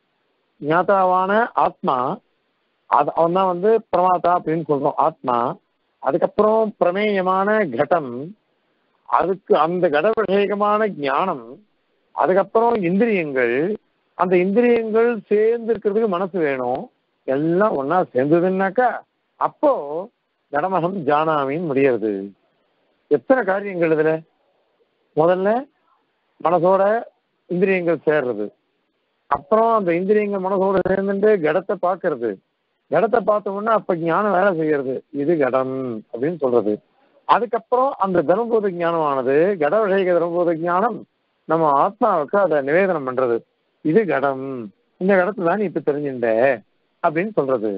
ஞாதாவான ஆத்மா அது அவன் தான் வந்து பிரமாதா அப்படின்னு சொல்றோம் ஆத்மா அதுக்கப்புறம் பிரமேயமான கடம் அதுக்கு அந்த கட விஷயகமான ஞானம் அதுக்கப்புறம் இந்திரியங்கள் அந்த இந்திரியங்கள் சேர்ந்து இருக்கிறதுக்கு மனசு வேணும் எல்லாம் ஒண்ணா சேர்ந்ததுன்னாக்கா அப்போ கடமகம் ஜானாமின்னு முடியறது எத்தனை காரியங்கள் இதுல முதல்ல மனசோட இந்திரியங்கள் சேர்றது அப்புறம் அந்த இந்திரியங்கள் மனசோட சேர்ந்துட்டு கடத்தை பார்க்கறது கடத்தை பார்த்தோம்னா அப்ப ஞானம் வேலை செய்யறது இது கடம் அப்படின்னு சொல்றது அதுக்கப்புறம் அந்த தர்மபூத ஞானமானது கட விஷயக தர்மபூத ஞானம் நம்ம ஆத்மாவுக்கு அதை நிவேதனம் பண்றது இது கடம் இந்த கடத்தை தான் நீ இப்ப தெரிஞ்சுட்ட அப்படின்னு சொல்றது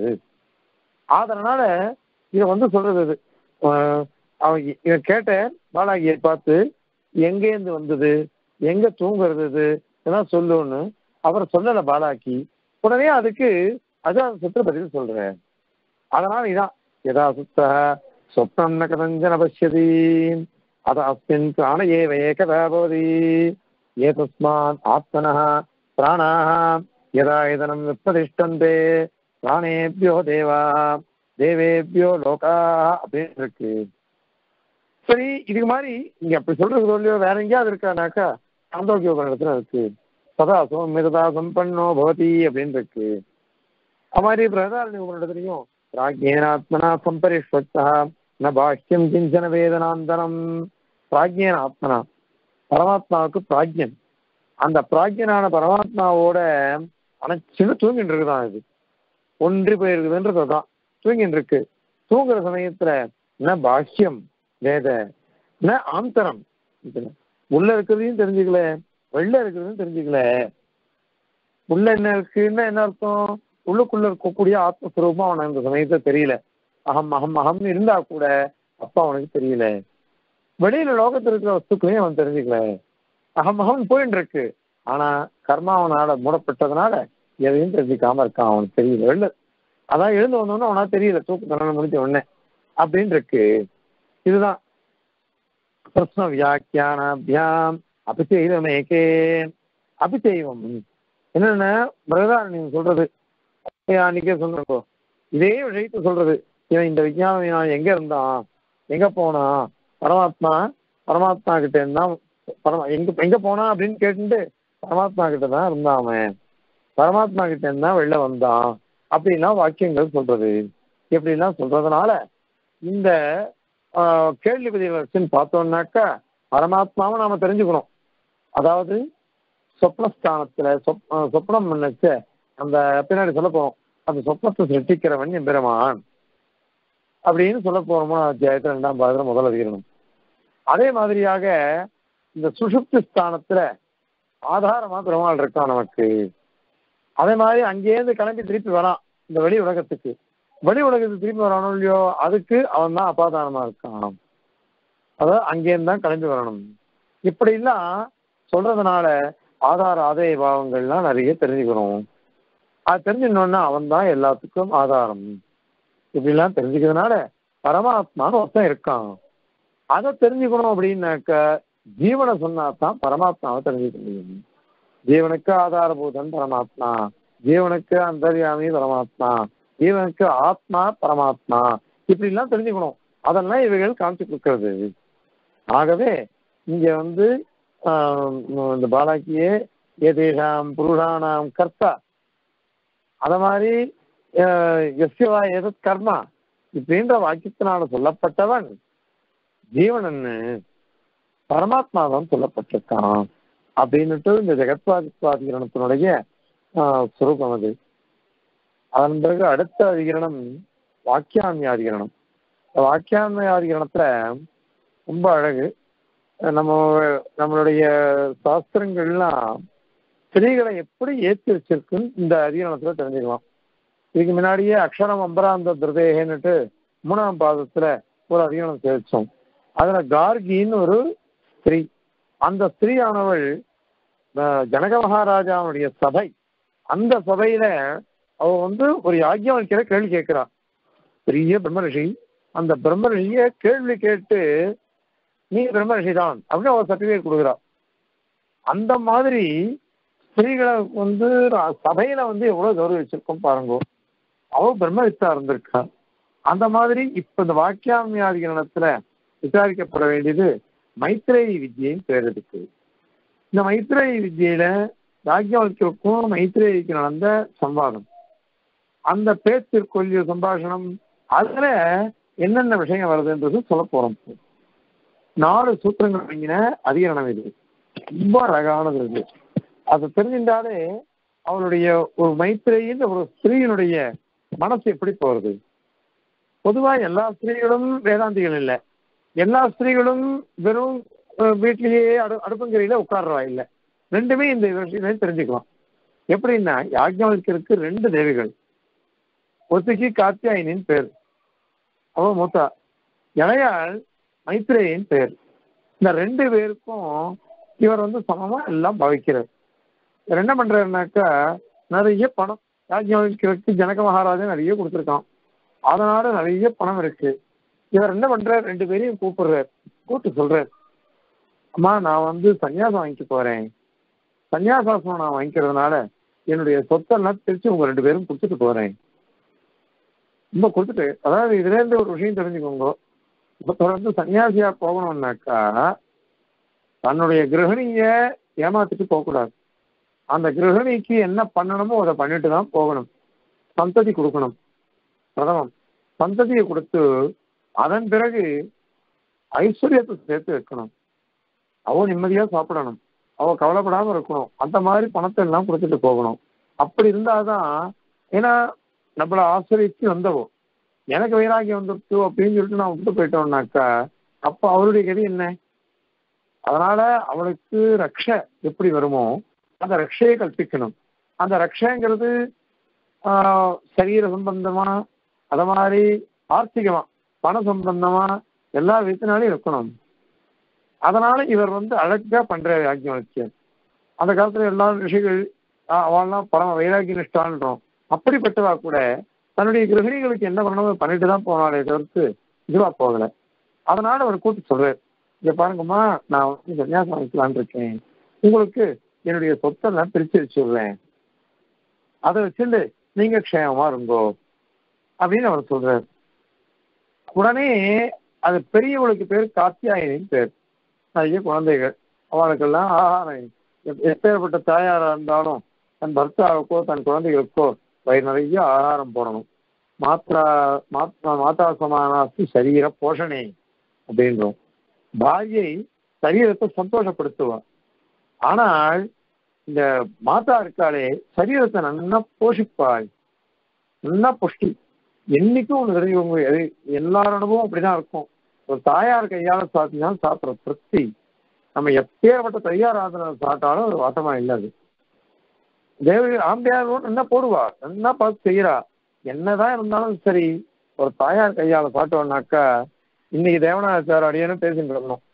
அதனால இதை வந்து சொல்றது இது அஹ் அவன் இ- இவன் கேட்ட பாலாகியை பார்த்து எங்கேருந்து வந்தது எங்க தூங்குறது இது இதெல்லாம் சொல்லுன்னு அவர் சொல்லல பாலாக்கி உடனே அதுக்கு அதான் சுத்த பதில் சொல்றேன் அதனால இதான் யதா சுத்த சொப்னம் ந கதஞ்சன பசியதி அத அஸ்மின் பிராண ஏவ ஏகதா பவதி ஏதஸ்மான் ஆத்மனः பிராணாः யதா இதனம் விப்பதிஷ்டந்தே பிராணேபியோ தேவா தேவேபியோ லோகா அப்படின்னு இருக்கு சரி இதுக்கு மாதிரி நீங்க அப்படி சொல்றது சொல்லியோ வேற எங்கேயாவது இருக்கானாக்கா சாந்தோக்கிய உபநிடத்துல இருக்கு சதா சோமிதா சம்பன்னோ பவதி அப்படின்னு இருக்கு அது மாதிரி பிரதாரணி உபநிடத்துலையும் பிராஜ்யேனாத்மனா சம்பரிஷ்வக்தா ந பாஷ்யம் கிஞ்சன வேதனாந்தரம் பிராஜ்யேன ஆத்மனா பரமாத்மாவுக்கு பிராஜ்யன் அந்த பிராஜ்யனான பரமாத்மாவோட அனைச்சுன்னு தூங்கிட்டு இருக்குதான் இது ஒன்றி போயிருக்குதுன்றது தான் தூங்கிட்டு இருக்கு தூங்குற சமயத்துல ந பாஷ்யம் வேத ந ஆந்தரம் உள்ள இருக்கிறதையும் தெரிஞ்சுக்கல வெளில இருக்கிறதையும் தெரிஞ்சுக்கல உள்ள என்ன இருக்குன்னா என்ன அர்த்தம் உள்ளுக்குள்ள இருக்கக்கூடிய ஆத்மஸ்வரூபம் அவனுக்கு அந்த சமயத்துல தெரியல அகம் அகம் அகம்னு இருந்தா கூட அப்பா அவனுக்கு தெரியல வெளியில லோகத்துல இருக்கிற வஸ்துக்களையும் அவன் தெரிஞ்சுக்கல அகம் அகம் போயிட்டு இருக்கு ஆனா கர்மா அவனால மூடப்பட்டதுனால எதையும் தெரிஞ்சுக்காம இருக்கான் அவனுக்கு தெரியல வெளில அதான் எழுந்து வந்தோன்னு அவனா தெரியல தூக்கு தண்டனை முடிஞ்ச உடனே அப்படின்னு இருக்கு இதுதான் பிரஸ்ன வியாக்கியானாபியாம் அபிச்சைவமேகே அபிச்சைவம் என்னென்ன பிரகதாரண்யம் சொல்றது அன்னைக்கே சொல்றப்போ இதே விஷயத்த சொல்றது இவன் இந்த விஞ்ஞானம் எங்க இருந்தான் எங்க போனான் பரமாத்மா பரமாத்மா கிட்ட இருந்தான் பரமா எங்க எங்க போனான் அப்படின்னு கேட்டுட்டு பரமாத்மா கிட்ட தான் இருந்தான் அவன் பரமாத்மா கிட்ட இருந்தா வெளில வந்தான் அப்படின்லாம் வாக்கியங்கள் சொல்றது இப்படிலாம் சொல்றதுனால இந்த கேள்வி பதிவு வச்சுன்னு பார்த்தோம்னாக்கா பரமாத்மாவை நாம தெரிஞ்சுக்கணும் அதாவது சொப்னஸ்தானத்துல சொப் சொப்னம் நினைச்ச அந்த பின்னாடி சொல்ல போறோம் அந்த சொப்னத்தை சிருஷ்டிக்கிறவன் எம்பெருமான் அப்படின்னு சொல்ல போறோமோ அத்தியாயத்துல ரெண்டாம் பாகத்துல முதல் அதிகரணம் அதே மாதிரியாக இந்த சுஷுப்தி ஸ்தானத்துல ஆதாரமா பெருமாள் இருக்கான் நமக்கு அதே மாதிரி அங்கேருந்து கிளம்பி திருப்பி வரான் இந்த வெளி உலகத்துக்கு வெளி உலகத்துக்கு திருப்பி வரானோ இல்லையோ அதுக்கு அவன் தான் அபாதானமா இருக்கான் அதாவது அங்கேருந்து தான் கிளம்பி வரணும் இப்படிலாம் சொல்றதுனால ஆதார ஆதாய பாவங்கள்லாம் நிறைய தெரிஞ்சுக்கணும் அது தெரிஞ்சுக்கணும்னா அவன் தான் எல்லாத்துக்கும் ஆதாரம் இப்படிலாம் தெரிஞ்சுக்கிறதுனால பரமாத்மான்னு ஒருத்தன் இருக்கான் அதை தெரிஞ்சுக்கணும் அப்படின்னாக்க ஜீவனை சொன்னா தான் பரமாத்மாவை தெரிஞ்சுக்க முடியும் ஜீவனுக்கு ஆதாரபூதன் பரமாத்மா ஜீவனுக்கு அந்தர்யாமி பரமாத்மா ஜீவனுக்கு ஆத்மா பரமாத்மா இப்படிலாம் தெரிஞ்சுக்கணும் அதெல்லாம் இவைகள் காமிச்சு கொடுக்கறது ஆகவே இங்க வந்து இந்த பாலாக்கியே ஏதேஷாம் புருஷானாம் கர்த்தா அத மாதிரி எஸ்யவா எதத் கர்மா இப்படின்ற வாக்கியத்தினால சொல்லப்பட்டவன் ஜீவனன்னு பரமாத்மாதான் சொல்லப்பட்டிருக்கான் அப்படின்னுட்டு இந்த ஜெகத்வாதித்வாதிகரணத்தினுடைய சுரூபம் அது அதன் பிறகு அடுத்த அதிகரணம் வாக்கியான்யாதிகரணம் வாக்கியான்யாதிகரணத்துல ரொம்ப அழகு நம்ம நம்மளுடைய சாஸ்திரங்கள்லாம் ஸ்திரீகளை எப்படி ஏற்றி வச்சிருக்குன்னு இந்த அதிகரணத்துல தெரிஞ்சுக்கலாம் இதுக்கு முன்னாடியே அக்ஷரம் அம்பராந்த திருதேகன்னுட்டு மூணாம் பாதத்துல ஒரு அதிகரணம் சேர்த்தோம் அதுல கார்கின்னு ஒரு ஸ்திரீ அந்த ஸ்திரீயானவள் ஜனக மகாராஜாவுடைய சபை அந்த சபையில அவ வந்து ஒரு யாக்கியம் வைக்கிற கேள்வி கேட்கிறா பெரிய பிரம்ம அந்த பிரம்ம ரிஷிய கேள்வி கேட்டு நீ பிரம்ம ரிஷி தான் அப்படின்னு அவ சர்டிபிகேட் கொடுக்குறா அந்த மாதிரி ஸ்திரீகளை வந்து சபையில வந்து எவ்வளவு கௌரவிச்சிருக்கோம் பாருங்க அவ பிரம்மவித்தா இருந்திருக்கா அந்த மாதிரி இப்ப இந்த வாக்கியாமியாதிகரணத்துல விசாரிக்கப்பட வேண்டியது மைத்ரேயி வித்யின் பேர் இருக்கு இந்த மைத்ரேயி வித்யில யாக்கியவல்யருக்கும் மைத்ரேயிக்கு நடந்த சம்வாதம் அந்த பேச்சிற்கொள்ளிய சம்பாஷணம் அதுல என்னென்ன விஷயம் வருதுன்றது சொல்ல போறோம் நாலு சூத்திரங்கள் வாங்கின அதிகரணம் இது ரொம்ப அழகானது இது அதை தெரிஞ்சின்றாலே அவளுடைய ஒரு மைத்திரையின் ஒரு ஸ்திரீயினுடைய மனசு எப்படி போறது பொதுவா எல்லா ஸ்திரீகளும் வேதாந்திகள் இல்லை எல்லா ஸ்திரீகளும் வெறும் வீட்லயே அடு அடுப்பங்கரையில உட்கார்றவா இல்லை ரெண்டுமே இந்த விஷயம் தெரிஞ்சுக்கலாம் எப்படின்னா யாஜ்ஞவல்கருக்கு ரெண்டு தேவிகள் ஒருத்திக்கு காத்தியாயினின் பேர் அவ மூத்தா இளையாள் மைத்ரேயின் பேர் இந்த ரெண்டு பேருக்கும் இவர் வந்து சமமா எல்லாம் பவிக்கிறார் இவர் என்ன பண்றாருனாக்கா நிறைய பணம் யாஜ்ஞவல்கருக்கு ஜனக மகாராஜா நிறைய கொடுத்துருக்கான் அதனால நிறைய பணம் இருக்கு இவர் என்ன பண்றாரு ரெண்டு பேரையும் கூப்பிடுறாரு கூப்பிட்டு சொல்றாரு அம்மா நான் வந்து சன்னியாசம் வாங்கிக்க போறேன் சன்னியாசாசனம் நான் வாங்கிக்கிறதுனால என்னுடைய சொத்தெல்லாம் திருச்சி உங்க ரெண்டு பேரும் கொடுத்துட்டு போறேன் ரொம்ப கொடுத்துட்டு அதாவது இதுல இருந்து ஒரு விஷயம் தெரிஞ்சுக்கோங்க இப்ப தொடர்ந்து சன்னியாசியா போகணும்னாக்கா தன்னுடைய கிரகணிய ஏமாத்திட்டு போகக்கூடாது அந்த கிரகணிக்கு என்ன பண்ணணுமோ அதை பண்ணிட்டு தான் போகணும் சந்ததி கொடுக்கணும் பிரதமம் சந்ததியை கொடுத்து அதன் பிறகு ஐஸ்வர்யத்தை சேர்த்து வைக்கணும் அவ நிம்மதியா சாப்பிடணும் அவ கவலைப்படாம இருக்கணும் அந்த மாதிரி பணத்தை எல்லாம் கொடுத்துட்டு போகணும் அப்படி இருந்தாதான் ஏன்னா நம்மள ஆசிரியச்சு வந்தவோ எனக்கு வைராகியம் வந்துருச்சு அப்படின்னு சொல்லிட்டு நான் விட்டு போயிட்டோம்னாக்கா அப்ப அவருடைய கதி என்ன அதனால அவளுக்கு ரக்ஷ எப்படி வருமோ அந்த ரக்ஷையை கற்பிக்கணும் அந்த ரக்ஷங்கிறது சரீர சம்பந்தமா அத மாதிரி ஆர்த்திகமா பண சம்பந்தமா எல்லா விதத்தினாலும் இருக்கணும் அதனால இவர் வந்து அழகா பண்ற யாக்கியம் அந்த காலத்துல எல்லா ரிஷிகள் அவெல்லாம் பரம வைராகிய நிஷ்டான்றோம் அப்படிப்பட்டவா கூட தன்னுடைய கிரகிணிகளுக்கு என்ன பண்ணணும் பண்ணிட்டு தான் போனாலே தவிர்த்து இதுவா போகல அதனால அவர் கூட்டு சொல்றாரு இங்க பாருங்கம்மா நான் வந்து சன்னியாசம் வைக்கலான்னு இருக்கேன் உங்களுக்கு என்னுடைய சொத்தெல்லாம் பிரிச்சு வச்சுடுறேன் அதை வச்சுட்டு நீங்க க்ஷேமமா இருங்கோ அப்படின்னு அவர் சொல்றாரு உடனே அது பெரியவளுக்கு பேர் காத்தியாயினின்னு பேர் நிறைய குழந்தைகள் அவளுக்கெல்லாம் ஆகாரம் எப்- எப்பேற்பட்ட தாயாரா இருந்தாலும் தன் பர்த்தாவுக்கோ தன் குழந்தைகளுக்கோ வயிறு நிறைய ஆகாரம் போடணும் மாத்ரா மாத்ரா மாதா சமானாஸ்தி சரீர போஷணே அப்படின்றோம் பாரியை சரீரத்தை சந்தோஷப்படுத்துவார் ஆனால் இந்த மாதா இருக்காளே சரீரத்தை நன்னா போஷிப்பாள் நல்லா புஷ்டி என்னைக்கும் ஒன்று தெரிஞ்சவங்க எது எல்லாரோடவும் அப்படிதான் இருக்கும் ஒரு தாயார் கையால சாப்பிட்டாலும் சாப்பிட்ற திருப்தி நம்ம எப்பேற்பட்ட தையார் ஆதரவு சாப்பிட்டாலும் அது வாட்டமா இல்லை அது தேவி ஆம்பியார் என்ன போடுவா என்ன பார்த்து செய்யறா என்னதான் இருந்தாலும் சரி ஒரு தாயார் கையால சாப்பிட்டோம்னாக்கா இன்னைக்கு தேவனாச்சார் அடியேன்னு பேசிட்டு இருந்தோம்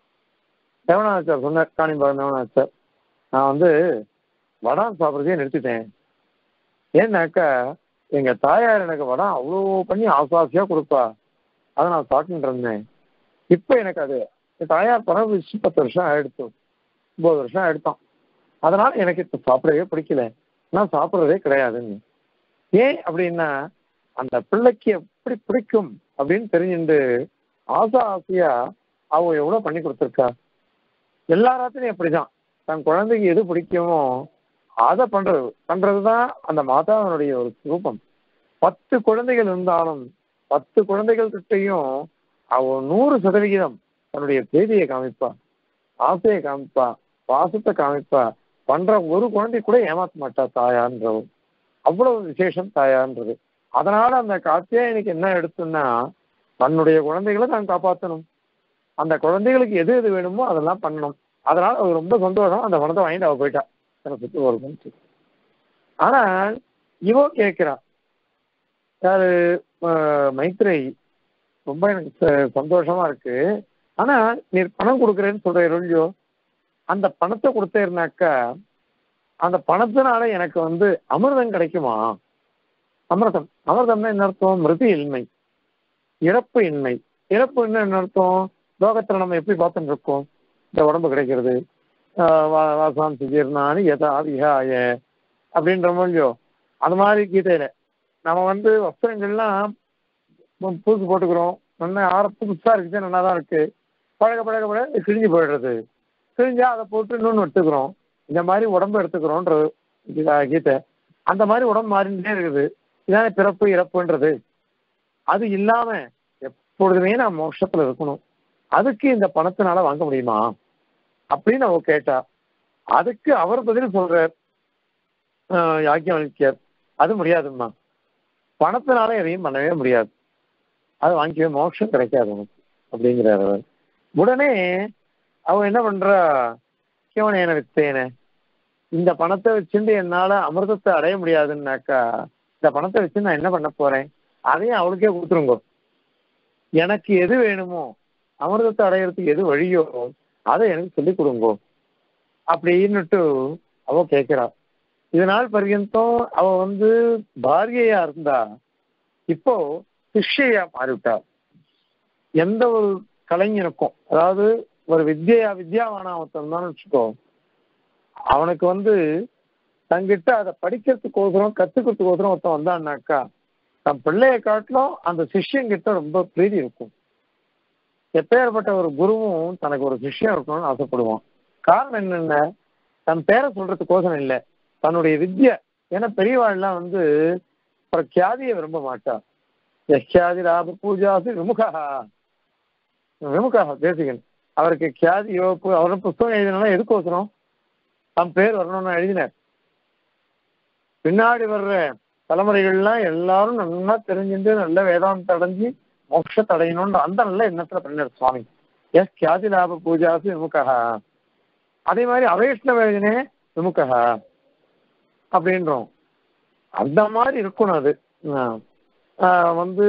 தேவனாச்சார் சொன்னார் காணிம்பாக்கம் தேவனாச்சார் நான் வந்து வடம் சாப்பிட்றதே நிறுத்திட்டேன் ஏன்னாக்கா எங்க தாயார் எனக்கு வடம் அவ்வளோ பண்ணி ஆசாசியா கொடுப்பா அதை நான் சாப்பிட்டுட்டு இருந்தேன் இப்போ எனக்கு அது என் தாயார் பரவச்சு பத்து வருஷம் ஆயிடுச்சு ஒன்பது வருஷம் ஆயிடுத்தோம் அதனால எனக்கு இப்போ சாப்பிடவே பிடிக்கல நான் சாப்பிட்றதே கிடையாதுன்னு ஏன் அப்படின்னா அந்த பிள்ளைக்கு எப்படி பிடிக்கும் அப்படின்னு தெரிஞ்சுட்டு ஆசா ஆசையா அவ எவ்வளவு பண்ணி கொடுத்துருக்கா எல்லா ராத்திரியும் அப்படிதான் தன் குழந்தைக்கு எது பிடிக்குமோ அதை பண்றது பண்றதுதான் அந்த மாதாவினுடைய ஒரு ரூபம் பத்து குழந்தைகள் இருந்தாலும் பத்து குழந்தைகள் கிட்டையும் அவ நூறு சதவிகிதம் தன்னுடைய செய்தியை காமிப்பா ஆசையை காமிப்பா பாசத்தை காமிப்பா பண்ற ஒரு குழந்தை கூட ஏமாத்த மாட்டா தாயான்றவர் அவ்வளவு விசேஷம் தாயான்றது அதனால அந்த காத்தியாயனுக்கு என்ன எடுத்துன்னா தன்னுடைய குழந்தைகளை தான் காப்பாற்றணும் அந்த குழந்தைகளுக்கு எது எது வேணுமோ அதெல்லாம் பண்ணணும் அதனால அவருக்கு ரொம்ப சந்தோஷம் அந்த பணத்தை வாங்கிட்டு அவ போயிட்டா எனக்கு சுத்தி ஒரு மனுச்சு ஆனால் இவோ கேட்கிறா யாரு அஹ், மைத்ரேயி ரொம்ப எனக்கு ச- சந்தோஷமா இருக்கு ஆனா நீ பணம் கொடுக்குறேன்னு சொல்ற இல்லையோ அந்த பணத்தை கொடுத்தேன்னாக்கா அந்த பணத்தினால எனக்கு வந்து அமிர்தம் கிடைக்குமா அமிர்தம் அமிர்தம்னா என்ன அர்த்தம் மிருதி இன்மை இறப்பு இன்மை இறப்பு என்ன அர்த்தம் லோகத்துல நம்ம எப்படி பார்த்துட்டு இருக்கோம் இந்த உடம்பு கிடைக்கிறது ஆஹ் வா- வாசாம் சுஜீர்ணானி யதா விஹாய அப்படின்ற மொழியோ அந்த மாதிரி கீதையில நம்ம வந்து வஸ்திரங்கள்லாம் பு- புதுசு போட்டுக்கிறோம் நல்லா ஆற புதுசா இருக்குது நல்லா தான் இருக்கு பழக பழக பழக கிழிஞ்சு போயிடுறது கிழிஞ்சா அதை போட்டு இன்னொன்று எடுத்துக்கிறோம் இந்த மாதிரி உடம்பு எடுத்துக்கிறோன்றது கீதா- கீதை அந்த மாதிரி உடம்பு மாறிட்டே இருக்குது இதானே பிறப்பு இறப்புன்றது அது இல்லாம எப்பொழுதுமே நான் மோட்சத்துல இருக்கணும் அதுக்கு இந்த பணத்தினால வாங்க முடியுமா அப்படின்னு அவ கேட்டா அதுக்கு அவர் பதில் சொல்றார் ஆஹ் யாக்கியவல்யர் அது முடியாதும்மா பணத்தினால எதையும் பண்ணவே முடியாது அது வாங்கிக்கவே மோட்சம் கிடைக்காது உனக்கு அப்படிங்கிறார் அவர் உடனே அவ என்ன பண்றா கிவனேன வித்தேன இந்த பணத்தை வச்சுட்டு என்னால அமிர்தத்தை அடைய முடியாதுன்னாக்கா இந்த பணத்தை வச்சு நான் என்ன பண்ண போறேன் அதையும் அவளுக்கே கொடுத்துருங்கோ எனக்கு எது வேணுமோ அமிர்தத்தை அடையிறதுக்கு எது வழியோ அதை எனக்கு சொல்லிக் கொடுங்கோ அப்படின்னுட்டு அவ கேட்கிறா இதனால் பர்யந்தம் அவ வந்து பாரியையா இருந்தா இப்போ சிஷ்யையா மாறிவிட்டா எந்த ஒரு கலைஞனுக்கும் அதாவது ஒரு வித்யா வித்யாவானா ஒருத்தன் தான் வச்சுக்கோ அவனுக்கு வந்து தங்கிட்ட அதை படிக்கிறதுக்கோசரம் கத்துக்கிறதுக்கோசரம் ஒருத்தன் வந்தான்னாக்கா தன் பிள்ளைய காட்டிலும் அந்த சிஷ்யன் கிட்ட ரொம்ப பிரீதி இருக்கும் எப்பேற்பட்ட ஒரு குருவும் தனக்கு ஒரு சிஷ்யம் இருக்கணும்னு ஆசைப்படுவான் காரணம் என்னென்ன தன் பேரை சொல்றதுக்கோசரம் இல்லை தன்னுடைய வித்யை ஏன்னா பெரியவாள்லாம் வந்து பிரக்யாதியை விரும்ப மாட்டா யக்யாதி ராப பூஜாசி விமுகா விமுகா தேசிகன் அவருக்கு கியாதியோ பு- அவர் புஸ்தகம் எழுதினா எதுக்கோசரம் தன் பேர் வரணும்னு எழுதினார் பின்னாடி வர்ற தலைமுறைகள்லாம் எல்லாரும் நல்லா தெரிஞ்சுட்டு நல்ல வேதாந்தம் அடைஞ்சு மோட்சத்தை அடையணும்னு அந்த நல்ல எண்ணத்துல பண்ணினார் சுவாமி எஸ் கியாதி லாப பூஜாசி விமுகா அதே மாதிரி அவைஷ்ணவ எழுதினே விமுகா அப்படின்றோம் அந்த மாதிரி இருக்கணும் அது ஆஹ் ஆஹ் வந்து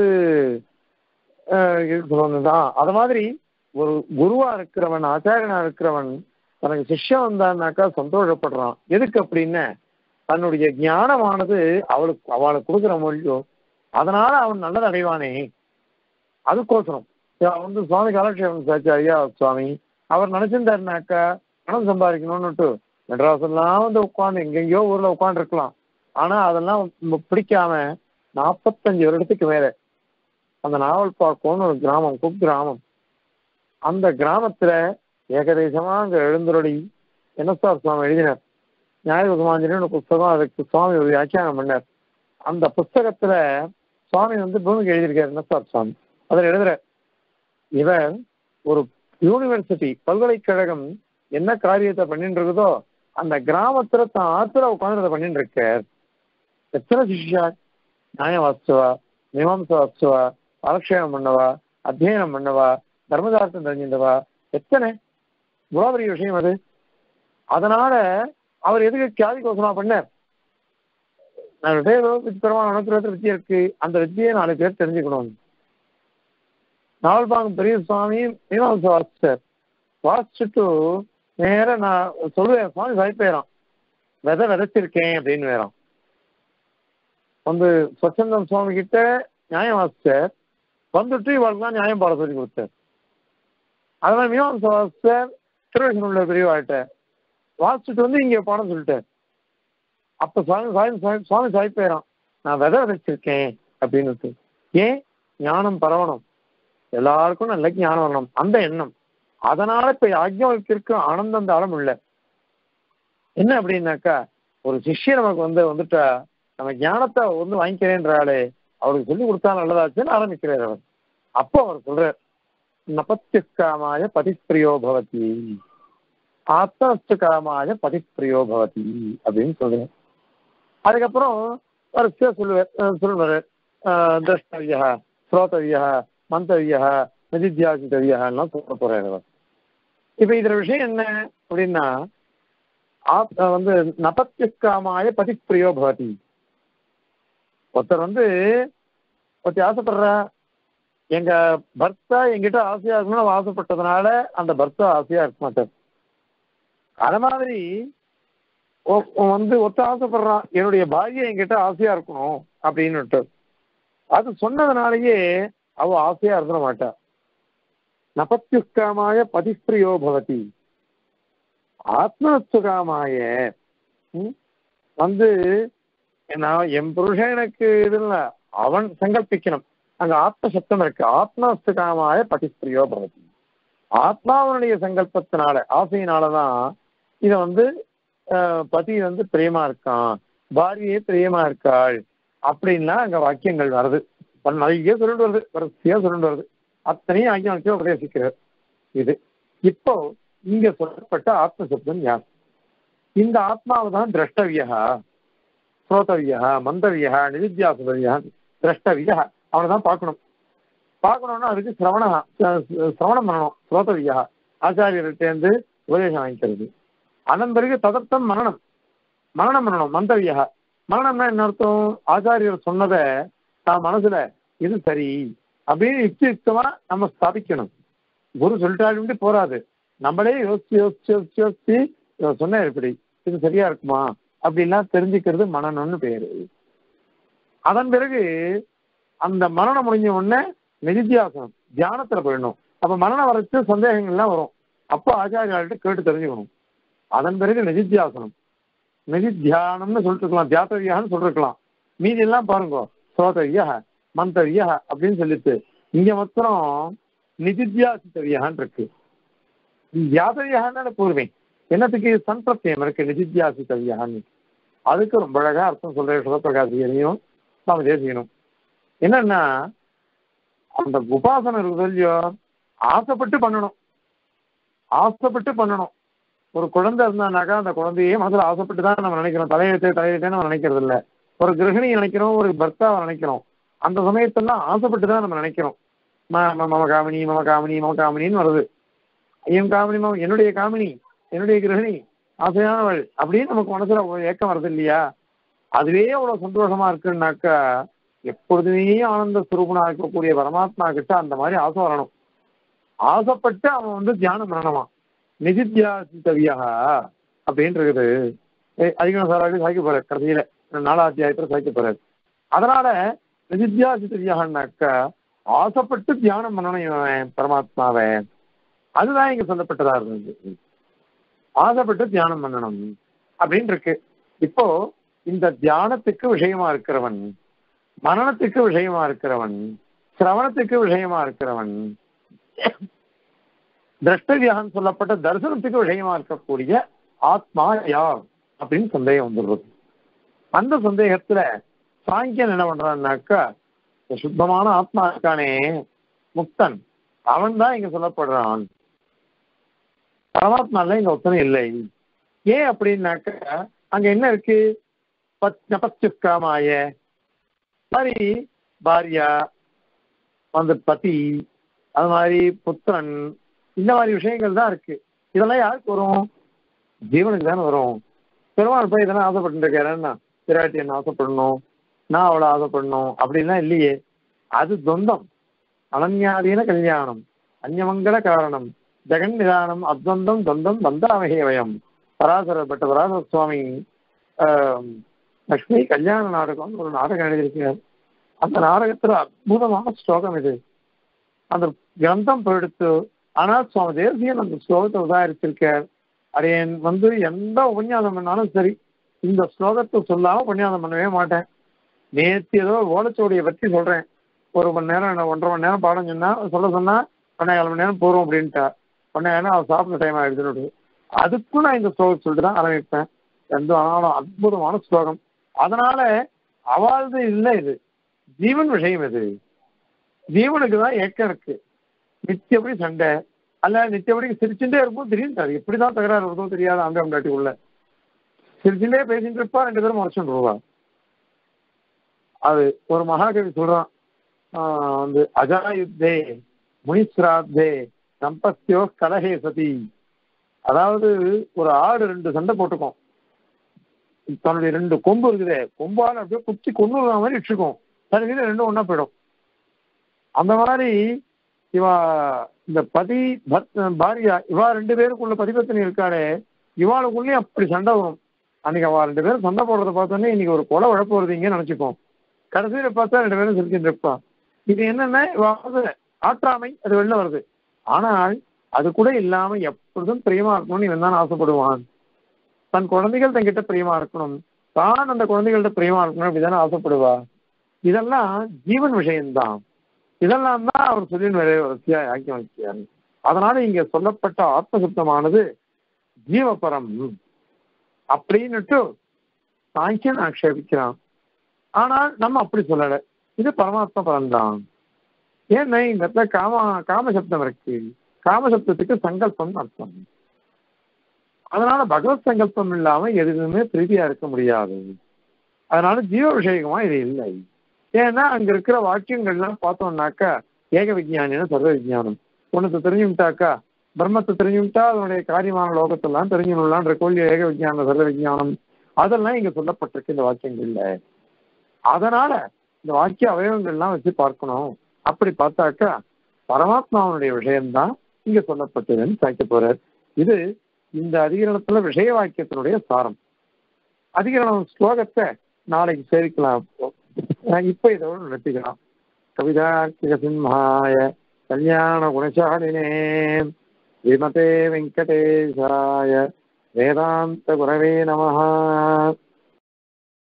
தான் அது மாதிரி ஒரு குருவா இருக்கிறவன் ஆச்சாரியனா இருக்கிறவன் தனக்கு சிஷ்யம் வந்தான்னாக்கா சந்தோஷப்படுறான் எதுக்கு அப்படின்னு தன்னுடைய ஞானமானது அவளுக்கு அவளுக்கு கொடுக்குற மொழியோ அதனால அவன் நல்லது அடைவானே அதுக்கோசரம் வந்து சுவாமி காலக்ஷேபம் சாச்சு ஐயா சுவாமி அவர் நினைச்சிருந்தாருனாக்கா பணம் சம்பாதிக்கணும்னுட்டு மெட்ராஸ்லாம் வந்து உட்காந்து எங்கெங்கயோ ஊர்ல உட்காந்து இருக்கலாம் ஆனா அதெல்லாம் ம- பிடிக்காம நாற்பத்தஞ்சு வருடத்துக்கு மேல அந்த நாவல் பார்க்கணும்னு ஒரு கிராமம் குக் கிராமம் அந்த கிராமத்துல ஏகதேசமா அங்க எழுந்துருளி என்ன சார் சுவாமி எழுதினார் நியாயகுமாஞ்சலின்னு ஒரு புஸ்தகம் அதுக்கு சுவாமி ஒரு வியாக்கியானம் பண்ணார் அந்த புஸ்தகத்துல சுவாமி வந்து பூமிக்கு எழுதியிருக்காரு என்ன சார் சுவாமி அதில் எழுதுற இவர் ஒரு யூனிவர்சிட்டி பல்கலைக்கழகம் என்ன காரியத்தை பண்ணிட்டு இருக்குதோ அந்த கிராமத்துல தான் ஆத்துல உட்காந்து அதை பண்ணிட்டு இருக்கார் எத்தனை சிஷ்யா நியாய வாஸ்துவா மீமாம்ச வாஸ்துவா அலட்சேபம் பண்ணவா அத்தியனம் பண்ணவா தர்மதார்த்தம் தெரிஞ்சிருந்தவா எத்தனை இவ்வளவு பெரிய விஷயம் அது அதனால அவர் எதுக்கு கியாதி கோசமா பண்ணார் நம்மளுடைய பெருமான அனுத்திரத்தில் வித்தியை இருக்கு அந்த வித்தியை நாலு பேர் தெரிஞ்சுக்கணும் நாவல்பாங்கம் பெரிய சுவாமி மீமாம்ச வாசிச்சார் வாசிச்சுட்டு நேர நான் சொல்லுவேன் சுவாமி பயப்பேறான் விதை விதைச்சிருக்கேன் அப்படின்னு வேறான் வந்து ஸ்வச்சந்தம் சுவாமி கிட்ட நியாயம் வாசிச்சார் வந்துட்டு இவளுக்கு தான் நியாயம் பாட சொல்லி கொடுத்தார் அதனால மீமாம்ச வாசிச்சார் திருவேஷன் உள்ள பெரியவாழ்கிட்ட வாசிச்சுட்டு வந்து இங்க பாடம் சொல்லிட்டார் அப்ப சுவாமி சுவாமி சுவாமி சுவாமி சாய்ப்பேறான் நான் விதை விதைச்சிருக்கேன் அப்படின்னு ஏன் ஞானம் பரவணும் எல்லாருக்கும் நல்ல ஞானம் வரணும் அந்த எண்ணம் அதனால இப்ப யாஜ்ஞவல்கிற்கு ஆனந்தம் தாளம் இல்லை என்ன அப்படின்னாக்கா ஒரு சிஷ்யன் நமக்கு வந்து வந்துட்டா நம்ம ஞானத்தை வந்து வாங்கிக்கிறேன்றாலே அவருக்கு சொல்லி கொடுத்தா நல்லதாச்சுன்னு ஆரம்பிக்கிறார் அவர் அப்போ அவர் சொல்றார் நபத்தியஸ்காமாய பதிப்பிரியோ பவதி ஆத்மஸ்து காமாய பதிப்பிரியோ பவதி அப்படின்னு சொல்றேன் அதுக்கப்புறம் வரிசையா சொல்லுவார் அஹ் சொல்லுவாரு அஹ் திரஷ்டவியா ஸ்ரோதவியா மந்தவியா நிதித்தியாசித்தவியா எல்லாம் சொல்ல போறாரு அவர் இப்ப இதுல விஷயம் என்ன அப்படின்னா ஆத்- வந்து நபத்தியஸ்காமாய பதிப்பிரியோ பவதி ஒருத்தர் வந்து ஒருத்தி ஆசைப்படுறா எங்க பர்த்தா எங்கிட்ட ஆசையா இருக்கணும்னு அவ ஆசைப்பட்டதுனால அந்த பர்த்தா ஆசையா இருக்க மாட்டார் அது மாதிரி ஒ- வந்து ஒருத்த ஆசைப்படுறான் என்னுடைய பாரியை என்கிட்ட ஆசையா இருக்கணும் அப்படின்னுட்டு அது சொன்னதுனாலயே அவ ஆசையா இருந்துட மாட்டா நபத்யுஷ்காமாய பதிப்பிரியோ பவதி ஆத்மனத்துகாமாய ம், வந்து நான் என் புருஷன் எனக்கு இது இல்ல அவன் சங்கல்பிக்கணும் அங்க ஆத்ம சப்தம் இருக்கு ஆத்மஸ்துகாமாய பதிப்பிரியோ பவதி ஆத்மாவனுடைய சங்கல்பத்தினால ஆசையினாலதான் இத வந்து அஹ், பதி வந்து பிரியமா இருக்கான் பாரியே பிரியமா இருக்காள் அப்படின்லாம் அங்க வாக்கியங்கள் வருது பல நிறைய சொல்லிட்டு வருது வரிசையா சொல்லிட்டு வருது அத்தனையும் ஆகிய உபதேசிக்கிறார் இது இப்போ இங்க சொல்லப்பட்ட ஆத்ம சப்தம் யார் இந்த ஆத்மாவை தான் திரஷ்டவியா ஸ்ரோதவியா மந்தவியா நிதித்தியாசுதவியா திரஷ்டவியா அவனை தான் பார்க்கணும் பார்க்கணும்னா அதுக்கு சிரவண சிரவணம் பண்ணணும் ஸ்ரோதவியா ஆச்சாரியர்கிட்டேருந்து உபதேசம் வாங்கிக்கிறது அதன் பிறகு ததர்த்தம் மரணம் மரணம் பண்ணணும் மந்தவியா மரணம்னா என்ன அர்த்தம் ஆச்சாரியர் சொன்னதை தான் மனசுல இது சரி அப்படின்னு யுக்தி யுக்தமா நம்ம ஸ்தாபிக்கணும் குரு சொல்லிட்டாலும் போறாது நம்மளே யோசிச்சு யோசிச்சு யோசிச்சு யோசிச்சு இவர் சொன்ன எப்படி இது சரியா இருக்குமா அப்படின்லாம் தெரிஞ்சுக்கிறது மனநம்னு பேரு அதன் பிறகு அந்த மரணம் முடிஞ்ச உடனே நிதித்தியாசனம் தியானத்துல போயிடணும் அப்ப மரணம் வரச்சு சந்தேகங்கள்லாம் வரும் அப்போ ஆச்சாரியாள்கிட்ட கேட்டு தெரிஞ்சுக்கணும் அதன் பிறகு நிதித்தியாசனம் நிதித்தியானம்னு சொல்லிட்டு இருக்கலாம் தியாத்தவியான்னு சொல்லிருக்கலாம் மீதி எல்லாம் பாருங்க சோதவியா மந்தவியா அப்படின்னு சொல்லிட்டு இங்க மாத்திரம் நிதித்தியாசித்தவியான்னு இருக்கு தியாதவியான்னு பூர்வம் என்னத்துக்கு சம்பிரத்தியம் இருக்கு நிதித்தியாசித்தவியான்னு அதுக்கு ரொம்ப அழகா அர்த்தம் சொல்ற சிவபிரகாசியனையும் நாம தேசிக்கணும் என்னன்னா அந்த உபாசனை இருக்குது இல்லையோ ஆசைப்பட்டு பண்ணணும் ஆசைப்பட்டு பண்ணணும் ஒரு குழந்தை இருந்தானாக்கா அந்த குழந்தையே மனசுல ஆசைப்பட்டு தான் நம்ம நினைக்கிறோம் தலையெழுத்து தலையெழுத்தே நம்ம நினைக்கிறது இல்ல ஒரு கிரகிணி நினைக்கிறோம் ஒரு பர்த்தாவை நினைக்கிறோம் அந்த சமயத்தெல்லாம் ஆசைப்பட்டு தான் நம்ம நினைக்கிறோம் ம- ம- மம காமினி மம காமினி மம காமினின்னு வருது என் காமினி மம என்னுடைய காமினி என்னுடைய கிரகிணி ஆசையானவள் அப்படின்னு நமக்கு மனசுல ஒரு ஏக்கம் வருது இல்லையா அதுவே அவ்வளவு சந்தோஷமா இருக்குன்னாக்கா எப்பொழுதுமே ஆனந்த சுரூபனா இருக்கக்கூடிய பரமாத்மா கிட்ட அந்த மாதிரி ஆசை வரணும் ஆசைப்பட்டு அவன் வந்து தியானம் பண்ணணுமா நிதித்தியாசித்தவியா அப்படின்னு இருக்குது ஏய், அதிகம் சாராக சாய்க்க போறாரு கடைசியில நாலாம் அத்தியாயத்துல சாய்க்க போறாரு அதனால நிதித்தியாசித்தவியாகனாக்கா ஆசைப்பட்டு தியானம் பண்ணணும் இவன் பரமாத்மாவை அதுதான் இங்க சொல்லப்பட்டதா இருந்தது ஆசைப்பட்டு தியானம் பண்ணணும் அப்படின்னு இருக்கு இப்போ இந்த தியானத்துக்கு விஷயமா இருக்கிறவன் மரணத்துக்கு விஷயமா இருக்கிறவன் சிரவணத்துக்கு விஷயமா இருக்கிறவன் திரஷ்டவியாகம் சொல்லப்பட்ட தரிசனத்துக்கு விஷயமா இருக்கக்கூடிய ஆத்மா யார் அப்படின்னு சந்தேகம் வந்துடுறது அந்த சந்தேகத்துல சாங்கியன் என்ன பண்றான்னாக்கா இந்த சுத்தமான ஆத்மா இருக்கானே முக்தன் அவன் தான் இங்க சொல்லப்படுறான் பரமாத்மால இங்க ஒத்தனை இல்லை ஏன் அப்படின்னாக்க அங்க என்ன இருக்கு பச்சுக்காமாய மாதிரி பாரியா அந்த பதி அது மாதிரி புத்திரன் இந்த மாதிரி விஷயங்கள் தான் இருக்கு இதெல்லாம் யாருக்கு வரும் ஜீவனுக்கு தானே வரும் பெருமாள் போய் இதெல்லாம் ஆசைப்பட்டு இருக்காருன்னா பிராட்டி என்ன ஆசைப்படணும் நான் அவளை ஆசைப்படணும் அப்படின்லாம் இல்லையே அது தொந்தம் அனன்யாதீன கல்யாணம் அந்யமங்கல காரணம் ஜெகன் நிதானம் அத்வந்தம் தொந்தம் பந்தாமகே வயம் பராசர பட்ட பராசர சுவாமி லக்ஷ்மி கல்யாண நாடகம்னு ஒரு நாடகம் எழுதியிருக்கிறார் அந்த நாடகத்துல அற்புதமான ஸ்லோகம் இது அந்த கிரந்தம் போயிடுத்து ஆனால் சுவாமி தேசியன் அந்த ஸ்லோகத்தை உதாரிச்சிருக்கார் அடையன் வந்து எந்த உபன்யாசம் பண்ணாலும் சரி இந்த ஸ்லோகத்தை சொல்லாம உபன்யாசம் பண்ணவே மாட்டேன் நேற்று ஏதோ ஓலச்சோடியை பற்றி சொல்றேன் ஒரு மணி நேரம் ஒன்றரை மணி நேரம் பாடம் சொன்னா சொல்ல சொன்னா ஒன்னே கால் மணி நேரம் போறோம் அப்படின்ட்டா ஒன்னே நேரம் அவர் சாப்பிட்ற டைம் ஆயிடுச்சுன்னு அதுக்கும் நான் இந்த ஸ்லோகம் சொல்லிட்டு தான் ஆரம்பிப்பேன் எந்த ஆனாலும் அற்புதமான ஸ்லோகம் அதனால அவாழ்து இல்லை இது ஜீவன் விஷயம் இது ஜீவனுக்கு தான் ஏக்கம் இருக்கு நித்தியப்படி சண்டை அல்ல நித்தியப்படி சிரிச்சுட்டே இருக்கும் தெரியும் அது எப்படிதான் தகராறு வருதோ தெரியாது அந்த அம்டாட்டி உள்ள சிரிச்சுட்டே பேசிட்டு இருப்பா ரெண்டு பேரும் முறைச்சுட்டு ரூபா அது ஒரு மகாகவி சொல்றான் வந்து அஜாயுத்தே முனிஸ்ராத்தே சம்பஸ்தியோ கலகே சதி அதாவது ஒரு ஆடு ரெண்டு சண்டை போட்டுக்கும் தன்னுடைய ரெண்டு கொம்பு இருக்குதே கொம்பால அப்படியே குத்தி கொண்டு மாதிரி வச்சுக்கும் தனக்கு ரெண்டும் ஒன்னா போயிடும் அந்த மாதிரி இவா இந்த பதி பத் பாரியா இவா ரெண்டு பேருக்குள்ள பதிபத்தினி இருக்காளே இவாளுக்குள்ளேயும் அப்படி சண்டை வரும் அன்னைக்கு அவ ரெண்டு பேரும் சண்டை போடுறத பார்த்தோன்னே இன்னைக்கு ஒரு கொலை உழப்பு வருதுங்கன்னு நினைச்சுப்போம் கடைசியில பார்த்தா ரெண்டு பேரும் சிரிச்சுட்டு இருப்பான் இது என்னன்னா இவாவது ஆற்றாமை அது வெளில வருது ஆனால் அது கூட இல்லாம எப்பொழுதும் பிரியமா இருக்கணும்னு இவன் தான் ஆசைப்படுவான் தன் குழந்தைகள் தங்கிட்ட பிரியமா இருக்கணும் தான் அந்த குழந்தைகள்ட்ட பிரியமா இருக்கணும் அப்படிதானே ஆசைப்படுவா இதெல்லாம் ஜீவன் விஷயம்தான் இதெல்லாம் தான் அவர் சொல்லி நிறைய வரிசையா ஆக்கி வைக்கிறார் அதனால இங்க சொல்லப்பட்ட ஆத்மசுத்தமானது ஜீவபரம் அப்படின்னுட்டு சாங்கியன் ஆக்ஷேபிக்கிறான் ஆனால் நம்ம அப்படி சொல்லல இது பரமாத்ம பரம் தான் ஏன்னா இந்த இடத்துல காம காமசப்தம் இருக்கு காமசப்தத்துக்கு சங்கல்பம் அர்த்தம் அதனால பகவத் சங்கல்பம் இல்லாம எதுவுமே பிரீதியா இருக்க முடியாது அதனால ஜீவ விஷயமா இது இல்லை ஏன்னா அங்க இருக்கிற வாக்கியங்கள்லாம் பார்த்தோம்னாக்கா ஏக விஜயானின்னு சர்வ விஜயானம் ஒன்னத்தை தெரிஞ்சுட்டாக்கா பிரம்மத்தை தெரிஞ்சுட்டா அதனுடைய காரியமான லோகத்தெல்லாம் தெரிஞ்சுக்கணும்லான் இருக்கோல் ஏக விஜயான சர்வ விஜயானம் அதெல்லாம் இங்க சொல்லப்பட்டிருக்கு இந்த வாக்கியங்கள்ல அதனால இந்த வாக்கிய அவயவங்கள்லாம் வச்சு பார்க்கணும் அப்படி பார்த்தாக்கா பரமாத்மாவனுடைய விஷயம்தான் இங்க சொல்லப்பட்டதுன்னு சாய்க்க போறார் இது இந்த அதிகரணத்துல விஷய வாக்கியத்தினுடைய சாரம் அதிகரணம் ஸ்லோகத்தை நாளைக்கு சேவிக்கலாம் இப்ப இதோட நிறுத்திக்கலாம் கவிதார்த்திக சிம்ஹாய கல்யாண குணசாலினே விமதே வெங்கடேஷாய வேதாந்த குரவே நமஹா